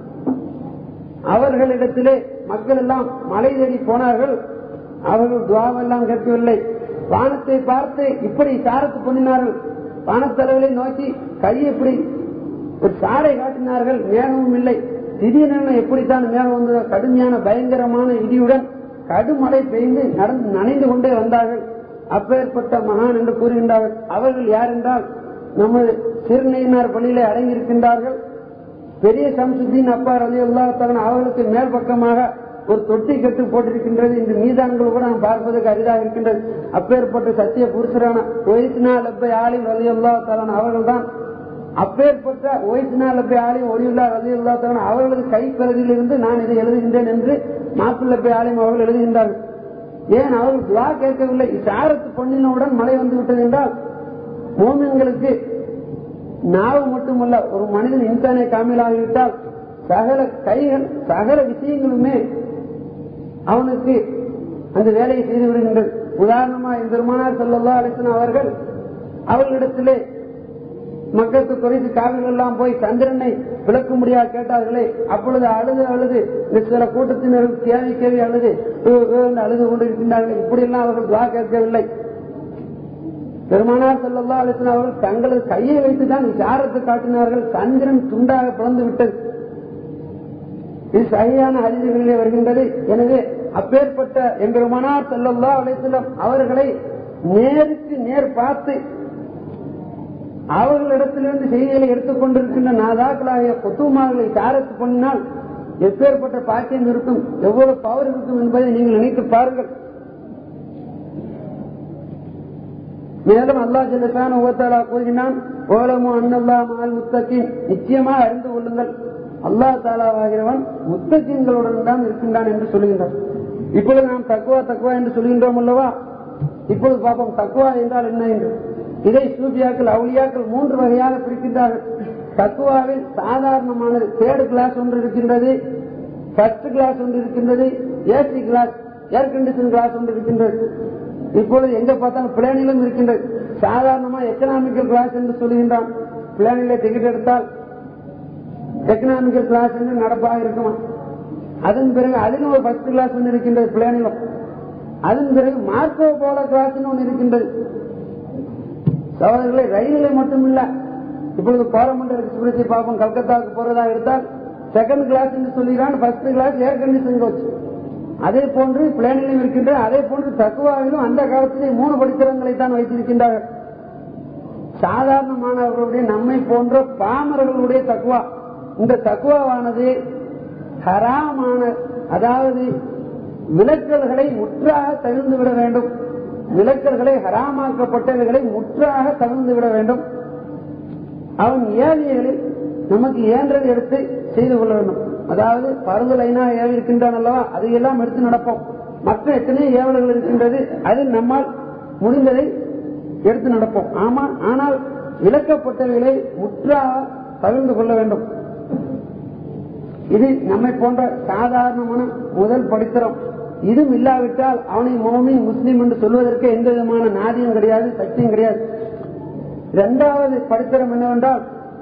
அவர்களிடத்திலே மக்கள் எல்லாம் மலை தேடி போனார்கள் அவர்கள் துவாவெல்லாம் கேட்கவில்லை வானத்தை பார்த்து இப்படி சாரத்து பண்ணினார்கள் வானத்தளவுகளை நோக்கி கையை இப்படி ஒரு சாரை காட்டினார்கள் மேகமும் இல்லை திடீரென எப்படித்தான் மேகம் வந்ததோ கடுமையான பயங்கரமான இடியுடன் கடுமழை பெய்து நடந்து நனைந்து கொண்டே வந்தார்கள் அப்பேற்பட்ட மகான் என்று கூறுகின்றார்கள் அவர்கள் யார் என்றால் நமது சிறுநெய்யினார் பள்ளியிலே அடங்கியிருக்கின்றார்கள் பெரிய சம்சுத்தீன் அப்பா ரவி தகன் அவர்களுக்கு மேல் பக்கமாக ஒரு தொட்டி கட்டு போட்டிருக்கின்றது இந்த மீதான்கள் கூட நாம் பார்ப்பதற்கு அரிதாக இருக்கின்றது அப்பேற்பட்ட சத்திய புருஷரான ஒயிஸ்னா லப்பை ஆலிம் ரவி தகன் அவர்கள் தான் அப்பேற்பட்ட ஒயிஸ்னா லப்பை ஆலிம் ஒளியுல்லா ரவி தகன் அவர்களது கைப்பிரதியிலிருந்து நான் இதை எழுதுகின்றேன் என்று மாப்பிள்ளப்பை ஆலிம் அவர்கள் எழுதுகின்றார்கள் ஏன் அவர்கள் துவா கேட்கவில்லை சாரத்து பண்ணினவுடன் மழை வந்து விட்டது என்றால் மோமின்களுக்கு நாவு மட்டுமல்ல ஒரு மனிதன் இன்சானை காமிலாகிவிட்டால் சகல கைகள் சகல விஷயங்களுமே அவனுக்கு அந்த வேலையை செய்து விடுகின்றது உதாரணமா இந்த பெருமானார் செல்லல்லா அலிசன் அவர்கள் அவர்களிடத்திலே மக்களுக்கு குறைத்து காவிகள் எல்லாம் போய் சந்திரனை விளக்க முடியாது கேட்டார்களே அப்பொழுது அழுது அழுது இந்த சில கூட்டத்தினர் கேவி கேவி அழுது "ஏ, ஏ" என்று அழுது கொண்டிருக்கின்றார்கள் இப்படியெல்லாம் அவர்கள் துவா கேட்கவில்லை பெருமானார் செல்லல்லா அலிஸ்லாம் அவர்கள் தங்களது கையை வைத்துதான் இஷாரத்தை காட்டினார்கள் சந்திரன் துண்டாக பிளந்து விட்டது இது சரியான அறிஞர்களிலே வருகின்றது எனவே அப்பேற்பட்ட எம்பெருமானார் செல்லல்லா அலிஸ்லாம் அவர்களை நேருக்கு நேர் பார்த்து அவர்களிடத்திலிருந்து செய்திகளை எடுத்துக் கொண்டிருக்கின்ற நாதாக்களாகிய கொத்துமார்களை சாரத்து பண்ணினால் எப்பேற்பட்ட பாக்கியம் இருக்கும் எவ்வளவு பவர் இருக்கும் என்பதை நீங்கள் நினைத்து பாருங்கள் மேலும் அல்லா ஜெல்லசான ஓத்தாலா கூறினான் ஓலமோ அன்னல்லா மால் முத்தக்கின் நிச்சயமாக அறிந்து கொள்ளுங்கள் அல்லா தாலாவாகிறவன் முத்தக்கின்களுடன் தான் இருக்கின்றான் என்று சொல்லுகின்றான் இப்பொழுது நாம் தக்குவா தக்குவா என்று சொல்கின்றோம் அல்லவா இப்பொழுது பார்ப்போம் தக்குவா என்றால் என்ன என்று இதை சூபியாக்கள் அவுளியாக்கள் மூன்று வகையாக பிரிக்கின்றார்கள் தக்குவாவில் சாதாரணமானது தேர்டு கிளாஸ் ஒன்று இருக்கின்றது ஃபர்ஸ்ட் கிளாஸ் ஒன்று இருக்கின்றது AC class air condition class ஒன்று இருக்கின்றது இப்பொழுது எங்க பார்த்தாலும் பிளேனிலும் இருக்கின்றது சாதாரணமா எக்கனாமிக்கல் கிளாஸ் என்று சொல்லுகின்றான் பிளேனில டிக்கெட் எடுத்தால் எக்கனாமிக்கல் கிளாஸ் என்று நடப்பாக இருக்குமா அதன் பிறகு அதிலும் ஒரு ஃபர்ஸ்ட் கிளாஸ் ஒன்று இருக்கின்றது பிளேனிலும் அதன் பிறகு மார்க்கோ போல கிளாஸ் ஒன்று இருக்கின்றது சகோதரர்களை ரயிலில் மட்டுமில்ல இப்பொழுது கோரமண்டல் எக்ஸ்பிரஸை பார்ப்போம் கல்கத்தாவுக்கு போறதா எடுத்தால் செகண்ட் கிளாஸ் என்று சொல்லுகிறான் first class air condition coach அதே போன்று பிளேனிலும் இருக்கின்ற அதே போன்று தக்குவாவிலும் அந்த காலத்திலே மூணு படித்திரங்களை தான் வைத்திருக்கின்றார்கள் சாதாரண மாணவர்களுடைய நம்மை போன்ற பாமரர்களுடைய தக்குவா இந்த தக்குவாவானது ஹராமான அதாவது விலக்கல்களை முற்றாக தவிர்ந்து விட வேண்டும் விலக்கல்களை ஹராமாக்கப்பட்டவைகளை முற்றாக தவிர்ந்து விட வேண்டும் அவன் ஏழைகளில் நமக்கு இயன்றதை எடுத்து செய்து கொள்ள வேண்டும் அதாவது பருது லைனா ஏவி இருக்கின்றான் அல்லவா அதையெல்லாம் எடுத்து நடப்போம் மற்ற எத்தனையோ ஏவல்கள் இருக்கின்றது அதில் நம்மால் முடிந்ததை எடுத்து நடப்போம் ஆமா ஆனால் விளக்கப்பட்டவைகளை முற்றாக தவிர்ந்து கொள்ள வேண்டும் இது நம்மை போன்ற சாதாரணமான முதல் படித்திரம் இதுவும் இல்லாவிட்டால் அவனை மோமி முஸ்லீம் என்று சொல்வதற்கு எந்த விதமான நாதியும் கிடையாது சக்தியும் கிடையாது இரண்டாவது படித்திரம் என்னவென்றால்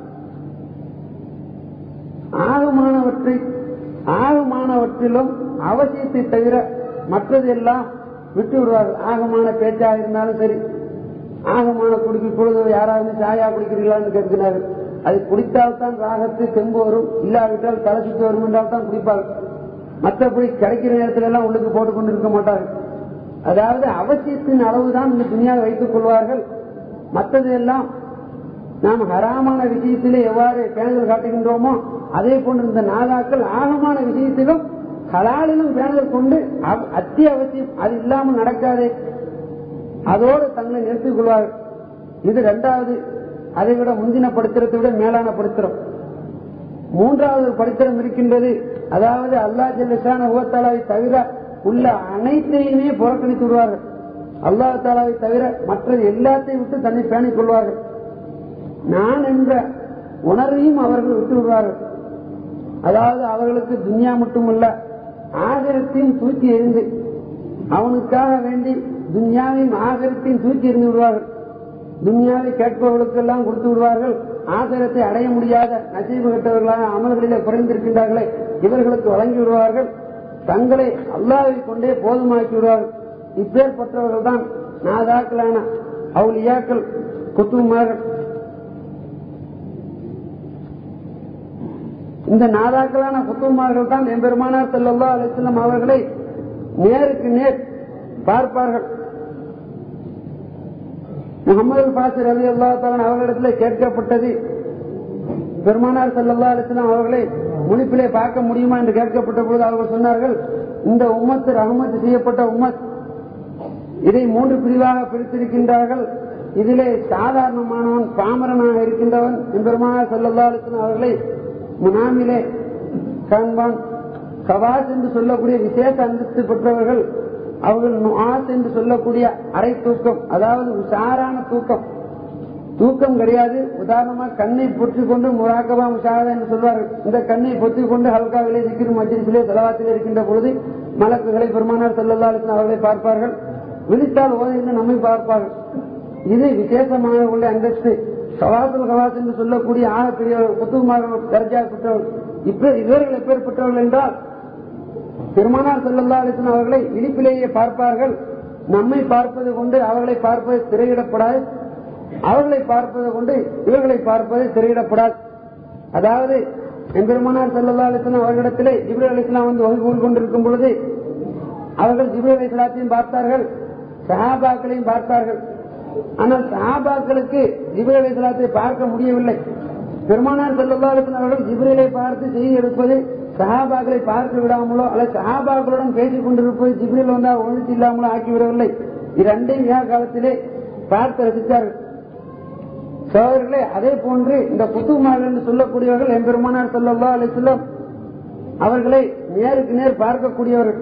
ஆகுமானவற்றை ஆகுமானவற்றிலும் அவசியத்தை தவிர மற்றது எல்லாம் விட்டு விடுவார்கள் ஆகமான பேச்சாக இருந்தாலும் சரி ஆகமான குடிக்கு பொழுது யாராவது சாயா குடிக்கிறீங்களான்னு கேட்கிறார்கள் அது குடித்தால் தான் ராகத்து தெம்பு வரும் இல்லாவிட்டால் தலை சுத்தி வரும் என்றால் தான் குடிப்பார்கள் மற்றபடி கிடைக்கிற நேரத்துல எல்லாம் உள்ளுக்கு போட்டுக் கொண்டிருக்க மாட்டார்கள் அதாவது அவசியத்தின் அளவுதான் இந்த துணியாக வைத்துக் கொள்வார்கள் மற்றது எல்லாம் நாம் ஹராமான விஷயத்திலே எவ்வாறு பேணுதல் காட்டுகின்றோமோ அதே போன்று இந்த நாதாக்கள் ஆகமான விஷயத்திலும் ஹலாலிலும் பேணுதல் கொண்டு அத்தியாவசியம் அது இல்லாமல் நடக்காதே அதோடு தங்களை நிறுத்திக் கொள்வார்கள் இது இரண்டாவது அதை விட முந்தின படித்திரத்தை விட மேலான படித்திரம் மூன்றாவது படித்திரம் இருக்கின்றது அதாவது அல்லா ஜல்லிசான உகத்தாலாவை தவிர உள்ள அனைத்தையுமே புறக்கணித்து விடுவார்கள் அல்லா தாலாவை தவிர மற்ற எல்லாத்தையும் விட்டு தன்னை பேணிக் கொள்வார்கள் நான் என்ற உணர்வையும் அவர்கள் விட்டு விடுவார்கள் அதாவது அவர்களுக்கு துன்யா மட்டுமல்ல ஆகரத்தையும் தூக்கி எறிந்து அவனுக்காக வேண்டி துன்யாவையும் ஆகரத்தையும் தூக்கி எறிந்து விடுவார்கள் துன்யாவை கேட்பவர்களுக்கெல்லாம் கொடுத்து விடுவார்கள் ஆகரத்தை அடைய முடியாத நசீபு கட்டவர்களாக அமல்களிலே குறைந்திருக்கின்றார்களே இவர்களுக்கு வழங்கி விடுவார்கள் தங்களை அல்லாவை கொண்டே போதுமாக்கி விடுவார்கள் இப்பேற்பட்டவர்கள் தான் நாதாக்களான அவுலியாக்கள் குத்துமார்கள் இந்த நாதாக்களான குத்துமார்கள் தான் எம்பெருமானார் செல்லல்லா அலிஸ்லாம் அவர்களை நேருக்கு நேர் பார்ப்பார்கள் முகமது பாசிர் அலி அல்லா அவர்களிடத்தில் கேட்கப்பட்டது பெருமானார் செல்லல்லா அலிஸ்லாம் அவர்களை முனிப்பிலே பார்க்க முடியுமா என்று கேட்கப்பட்ட பொழுது அவர்கள் சொன்னார்கள் இந்த உம்மத்து ரஹமத்து செய்யப்பட்ட உம்மத் இதை மூன்று பிரிவாக பிரித்திருக்கின்றார்கள் இதிலே சாதாரணமானவன் பாமரனாக இருக்கின்றவன் பெருமானார் செல்லல்லா அலிஸ்லாம் அவர்களை முனாமிலே காண்பான் கவாஸ் என்று சொல்லக்கூடிய விசேஷ அந்தஸ்து பெற்றவர்கள் அவர்கள் நுஆஸ் என்று சொல்லக்கூடிய அரை தூக்கம் அதாவது உஷாரான தூக்கம் தூக்கம் கிடையாது உதாரணமா கண்ணை பொற்றிக் கொண்டு முராக்கபா முஷாரா என்று சொல்வார்கள் இந்த கண்ணை பொத்திக் கொண்டு ஹல்காவிலே சிக்கிரும் மஜ்லிஸிலே செலவாத்திலே இருக்கின்ற பொழுது மலக்குகளை பெருமானார் செல்லல்லா அவர்களை பார்ப்பார்கள் விழித்தால் ஓதைந்து நம்மை பார்ப்பார்கள் இது விசேஷமான உள்ள அந்தஸ்து கவாசுல் கவாஸ் என்று சொல்லக்கூடிய ஆகப்பெரிய புத்துகுமார்கள் தர்ஜா பெற்றவர்கள் இப்ப இவர்கள் எப்பேற்பட்டவர்கள் என்றால் பெருமானார் செல்லல்லா அலிசன் அவர்களை இடிப்பிலேயே பார்ப்பார்கள் நம்மை பார்ப்பது கொண்டு அவர்களை பார்ப்பது திரையிடப்படாது அவர்களை பார்ப்பது கொண்டு இவர்களை பார்ப்பது திரையிடப்படாது அதாவது எம்பெருமானார் செல்லல்லா அலிசன் அவர்களிடத்திலே ஜிப்ரல் அலிஸ்லாம் வந்து வகை கூறி கொண்டிருக்கும் பொழுது அவர்கள் ஜிப்ரல் அலிஸ்லாத்தையும் பார்த்தார்கள் சஹாபாக்களையும் பார்த்தார்கள் ஆனால் சஹாபாக்களுக்கு ஜிப்ரல் அலிஸ்லாத்தை பார்க்க முடியவில்லை பெருமானார் செல்லல்லா அலிஸ்லாம் அவர்கள் ஜிப்ரலை பார்த்து செய்தி எடுப்பது சஹாபாக்களை பார்க்க விடாமலோ அல்லது சஹாபாக்களுடன் பேசிக் கொண்டிருப்பது ஜிப்ரில் வந்தால் ஒழுத்து இல்லாமலோ ஆக்கிவிடவில்லை இரண்டையும் ஏக காலத்திலே பார்த்து ரசித்தார்கள் சோதர்களே அதே போன்று இந்த புத்துமார்கள் என்று சொல்லக்கூடியவர்கள் எம்பெருமானார் சொல்லல்லா அலிஸ்லாம் அவர்களை நேருக்கு நேர் பார்க்கக்கூடியவர்கள்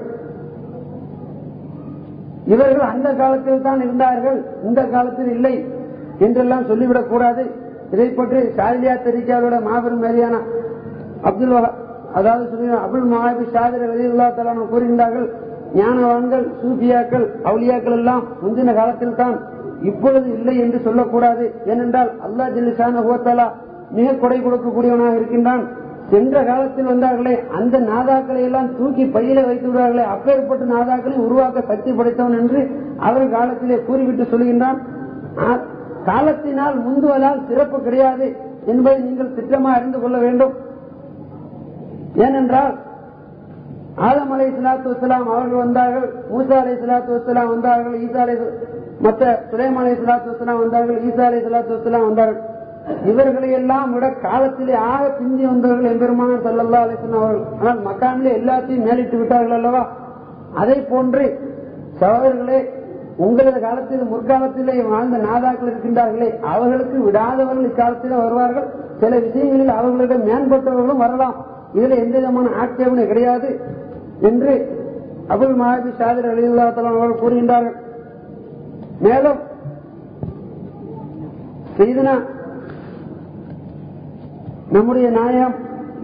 இவர்கள் அந்த காலத்தில் தான் இருந்தார்கள் இந்த காலத்தில் இல்லை என்றெல்லாம் சொல்லிவிடக் கூடாது இதை பற்றி ஷாதிலியா தெரிவிக்காரோட மாபெரும் மேரியான அப்துல் வஹா- அதாவது சொல்லி அபுல் மஹாபி ஷாதிர் ரலியுல்லா தலான கூறுகின்றார்கள் ஞானவான்கள் சூஃபியாக்கள் அவுலியாக்கள் எல்லாம் முந்தின காலத்தில் தான் இப்பொழுது இல்லை என்று சொல்லக்கூடாது ஏனென்றால் அல்லா ஜில்லிசான ஹோத்தலா மிக கொடை கொடுக்கக்கூடியவனாக இருக்கின்றான் சென்ற காலத்தில் வந்தார்களே அந்த நாதாக்களை எல்லாம் தூக்கி பையில வைத்து விடுவார்களே அப்பேற்பட்ட நாதாக்களை உருவாக்க சக்தி படைத்தவன் என்று அவர் காலத்திலே கூறிவிட்டு சொல்கின்றான் ஆ- காலத்தினால் முந்துவதால் சிறப்பு கிடையாது என்பதை நீங்கள் திட்டமா அறிந்து கொள்ள வேண்டும் ஏனென்றால் ஆதம் அலை சலாத்து வசலாம் அவர்கள் வந்தார்கள் மூசா அலை சலாத்து வசலாம் வந்தார்கள் ஈசா அலை மற்ற சுலைம் அலை சலாத்து வசலாம் வந்தார்கள் ஈசா அலை சலாத்து வசலாம் வந்தார்கள் இவர்களை எல்லாம் விட காலத்திலே ஆக பிந்தி வந்தவர்கள் எம்பெருமான சல்லல்லா அலிசன் அவர்கள் ஆனால் மக்கானிலே எல்லாத்தையும் மேலிட்டு விட்டார்கள் அல்லவா அதை போன்று சகோதரர்களே உங்களது காலத்தில் முற்காலத்திலே வாழ்ந்த நாதாக்கள் இருக்கின்றார்களே அவர்களுக்கு விடாதவர்கள் இக்காலத்திலே வருவார்கள் சில விஷயங்களில் அவர்களிடம் மேம்பட்டவர்களும் வரலாம் இதுல எந்த விதமான ஆட்சேபனை கிடையாது என்று அபுல் மஹாபி ஷாதிர் அலில்லா அவர்கள் கூறுகின்றார்கள் மேலும் செய்தனா நம்முடைய நாயம்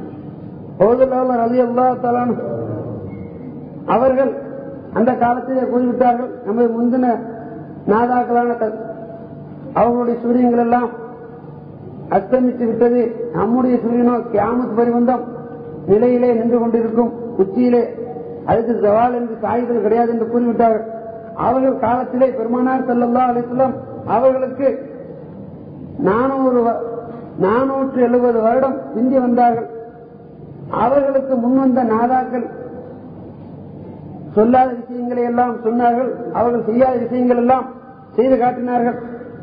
அலி அல்லா தலான் அவர்கள் அந்த காலத்திலே கூறிவிட்டார்கள் நமது முந்தின நாதாக்களான த- அவர்களுடைய சூரியங்கள் எல்லாம் அஸ்தமித்து விட்டது நம்முடைய சூரியனோ கியாமத் பரிவந்தம் நிலையிலே நின்று கொண்டிருக்கும் உச்சியிலே அதுக்கு சவால் என்று சாய்தல் கிடையாது என்று கூறிவிட்டார்கள் அவர்கள் காலத்திலே பெருமானார் செல்லல்லா அலிஸ்லாம் அவர்களுக்கு நானூறு வ- நானூற்று எழுபது வருடம் பிந்தி வந்தார்கள் அவர்களுக்கு முன் வந்த நாதாக்கள் சொல்லாத விஷயங்களை எல்லாம் சொன்னார்கள் அவர்கள் செய்யாத விஷயங்கள் எல்லாம் செய்து காட்டினார்கள்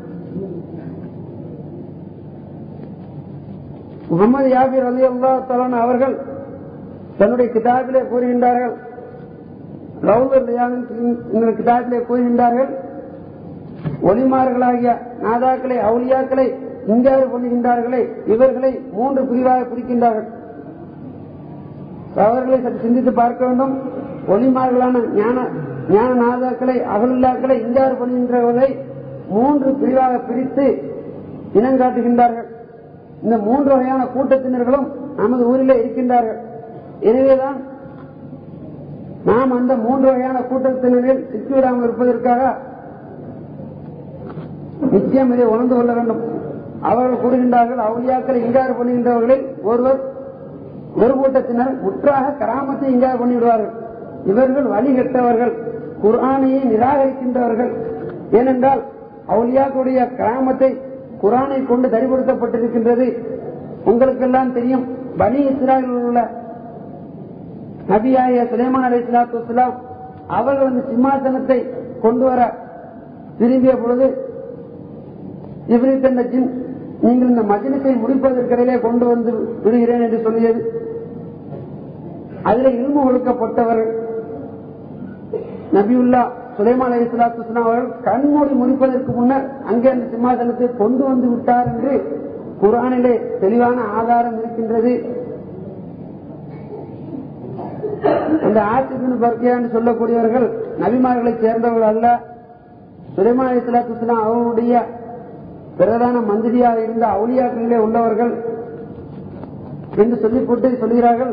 முகமது யாபிர் அலி அல்லா தலான் அவர்கள் தன்னுடைய கிதாபிலே கூறுகின்றார்கள் லவுதர் ரியாவின் என்ற கிதாபிலே கூறுகின்றார்கள் ஒளிமார்களாகிய நாதாக்களை அவுலியாக்களை இங்காறு பண்ணுகின்றார்களே இவர்களை மூன்று பிரிவாக பிரிக்கின்றார்கள் அவர்களை சற்று சிந்தித்து பார்க்க வேண்டும் ஒளிமார்களான ஞான ஞான நாதாக்களை அகலுல்லாக்களை இங்காறு பண்ணுகின்றவர்களை மூன்று பிரிவாக பிரித்து இனங்காட்டுகின்றார்கள் இந்த மூன்று வகையான கூட்டத்தினர்களும் நமது ஊரிலே இருக்கின்றார்கள் எனவேதான் நாம் அந்த மூன்று வகையான கூட்டத்தினரில் சிக்கிவிடாமல் இருப்பதற்காக நிச்சயம் இதை உணர்ந்து கொள்ள வேண்டும் அவர்கள் கூறுகின்றார்கள் அவுளியாக்களை இங்காறு பண்ணுகின்றவர்களில் ஒருவர் ஒரு கூட்டத்தினர் முற்றாக கராமத்தை இங்காறு பண்ணிவிடுவார்கள் இவர்கள் வழி கெட்டவர்கள் குர்ஆனையை நிராகரிக்கின்றவர்கள் ஏனென்றால் அவுலியாக்களுடைய கிராமத்தை குரானை கொண்டு தரிப்படுத்தப்பட்டிருக்கின்றது உங்களுக்கெல்லாம் தெரியும் பனி இஸ்ராயலில் உள்ள நபியாய சுலைமான் அலி சலாத்து வலாம் அவர்கள் அந்த சிம்மாசனத்தை கொண்டு வர விரும்பிய பொழுது இவருக்கு அந்த ஜின் நீங்கள் இந்த மஜினத்தை முடிப்பதற்கிடையிலே கொண்டு வந்து விடுகிறேன் என்று சொல்லியது அதில் இல்மு ஒழுக்கப்பட்டவர்கள் நபியுல்லா சுலைமான் அலி சலாத்து வலாம் அவர்கள் கண்மூடி முடிப்பதற்கு முன்னர் அங்கே அந்த சிம்மாசனத்தை கொண்டு வந்து விட்டார் என்று குரானிலே தெளிவான ஆதாரம் இருக்கின்றது அந்த ஆசிபின் பர்கியான்னு சொல்லக்கூடியவர்கள் நபிமார்களை சேர்ந்தவர்கள் அல்ல சுலைமான் அலி சலாத்து வலாம் அவருடைய பிரதான மந்திரியாக இருந்த அவுளியாக்களிலே உள்ளவர்கள் என்று சொல்லி போட்டு சொல்கிறார்கள்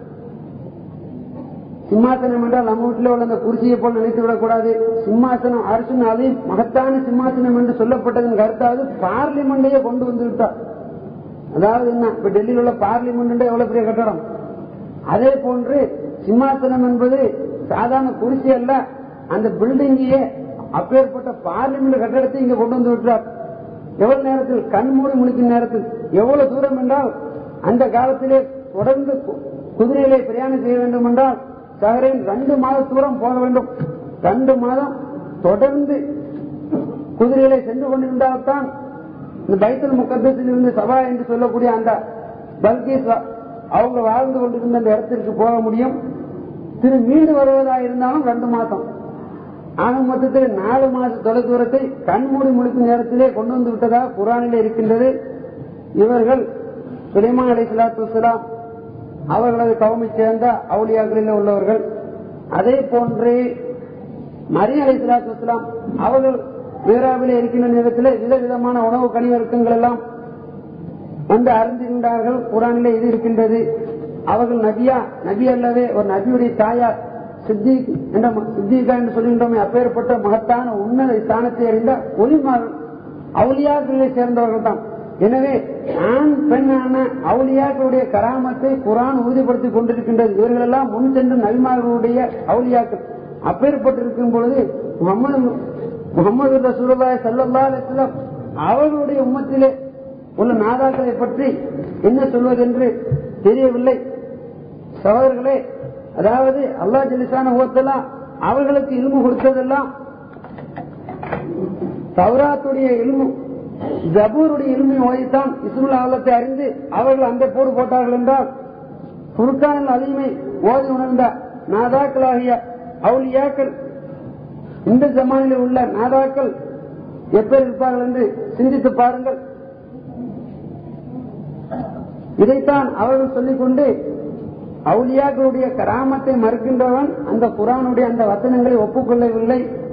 சிம்மாசனம் என்றால் நம்ம வீட்டில் உள்ள அந்த குருசியை போல் நினைத்து விடக்கூடாது சிம்மாசனம் அரசன் அதையும் மகத்தான சிம்மாசனம் என்று சொல்லப்பட்டதன் கருத்தாவது பார்லிமெண்டையே கொண்டு வந்து விட்டார் அதாவது என்ன இப்ப டெல்லியில் உள்ள பார்லிமெண்ட் எவ்வளவு பெரிய கட்டடம் அதே போன்று சிம்மாசனம் என்பது சாதாரண குருசி அல்ல அந்த பில்டிங்கையே அப்பேற்பட்ட பார்லிமெண்ட் கட்டடத்தை இங்க கொண்டு வந்து விட்டார் எவ்வளவு நேரத்தில் கண் மூடி முடிக்கும் நேரத்தில் எவ்வளவு தூரம் என்றால் அந்த காலத்திலே தொடர்ந்து கு- குதிரையிலே பிரயாணம் செய்ய வேண்டும் என்றால் சகரின் ரெண்டு மாத தூரம் போக வேண்டும் ரெண்டு மாதம் தொடர்ந்து குதிரையிலே சென்று கொண்டிருந்தால்தான் இந்த பைத்தல் முக்கத்தில் இருந்து சபா என்று சொல்லக்கூடிய அந்த பல்கீஸ் வ- அவங்க வாழ்ந்து கொண்டிருந்த அந்த இடத்திற்கு போக முடியும் திரு மீண்டு வருவதா இருந்தாலும் ரெண்டு மாசம் ஆக மொத்தத்தில் நாலு மாச தொலைதூரத்தை கண்மூடி முழிக்கும் நேரத்திலே கொண்டு வந்து விட்டதாக குரானிலே இருக்கின்றது இவர்கள் சுலைமான் அலி சலாத்து வலாம் அவர்களது கவுமை சேர்ந்த அவுளியாக்களில் உள்ளவர்கள் அதே போன்று மரிய அலி சலாத்து வலாம் அவர்கள் வீராவிலே இருக்கின்ற நேரத்தில் விதவிதமான உணவு கனிவர்க்கங்கள் எல்லாம் வந்து அறிந்திருந்தார்கள் குரானிலே இது இருக்கின்றது அவர்கள் நபியா நபி அல்லவே ஒரு நபியுடைய தாயார் சித்திக் என்ற சித்திகா என்று சொல்கின்றோமே அப்பேற்பட்ட மகத்தான உன்னத ஸ்தானத்தை அறிந்த ஒளிமார்கள் அவுலியாக்களை சேர்ந்தவர்கள் தான் எனவே ஆண் பெண்ணான அவுலியாக்களுடைய கராமத்தை குரான் உறுதிப்படுத்திக் கொண்டிருக்கின்றது இவர்களெல்லாம் முன் சென்ற நபிமார்களுடைய அவுலியாக்கள் அப்பேற்பட்டிருக்கும் பொழுது முகமது முகமது ரசூலுல்லாஹி ஸல்லல்லாஹு அலைஹி வஸல்லம் அவர்களுடைய உம்மத்திலே உள்ள நாதாக்களை பற்றி என்ன சொல்வது என்று தெரியவில்லை சகோதரர்களே அதாவது அல்லா ஜலிசான ஓத்தெல்லாம் அவர்களுக்கு இல்மு கொடுத்ததெல்லாம் தௌராத்துடைய இல்மு ஜபூருடைய இல்மை ஓதித்தான் இஸ்முல் ஆலத்தை அறிந்து அவர்கள் அந்த போடு போட்டார்கள் என்றால் குருக்கானில் அலிமை ஓதி உணர்ந்த நாதாக்களாகிய அவுலியாக்கள் இந்த ஜமானில் உள்ள நாதாக்கள் எப்படி இருப்பார்கள் என்று சிந்தித்து பாருங்கள் இதைத்தான் அவர்கள் சொல்லிக்கொண்டு அவுலியாக்களுடைய கராமத்தை மறுக்கின்றவன் அந்த குரானுடைய அந்த வசனங்களை ஒப்புக்கொள்ளவில்லை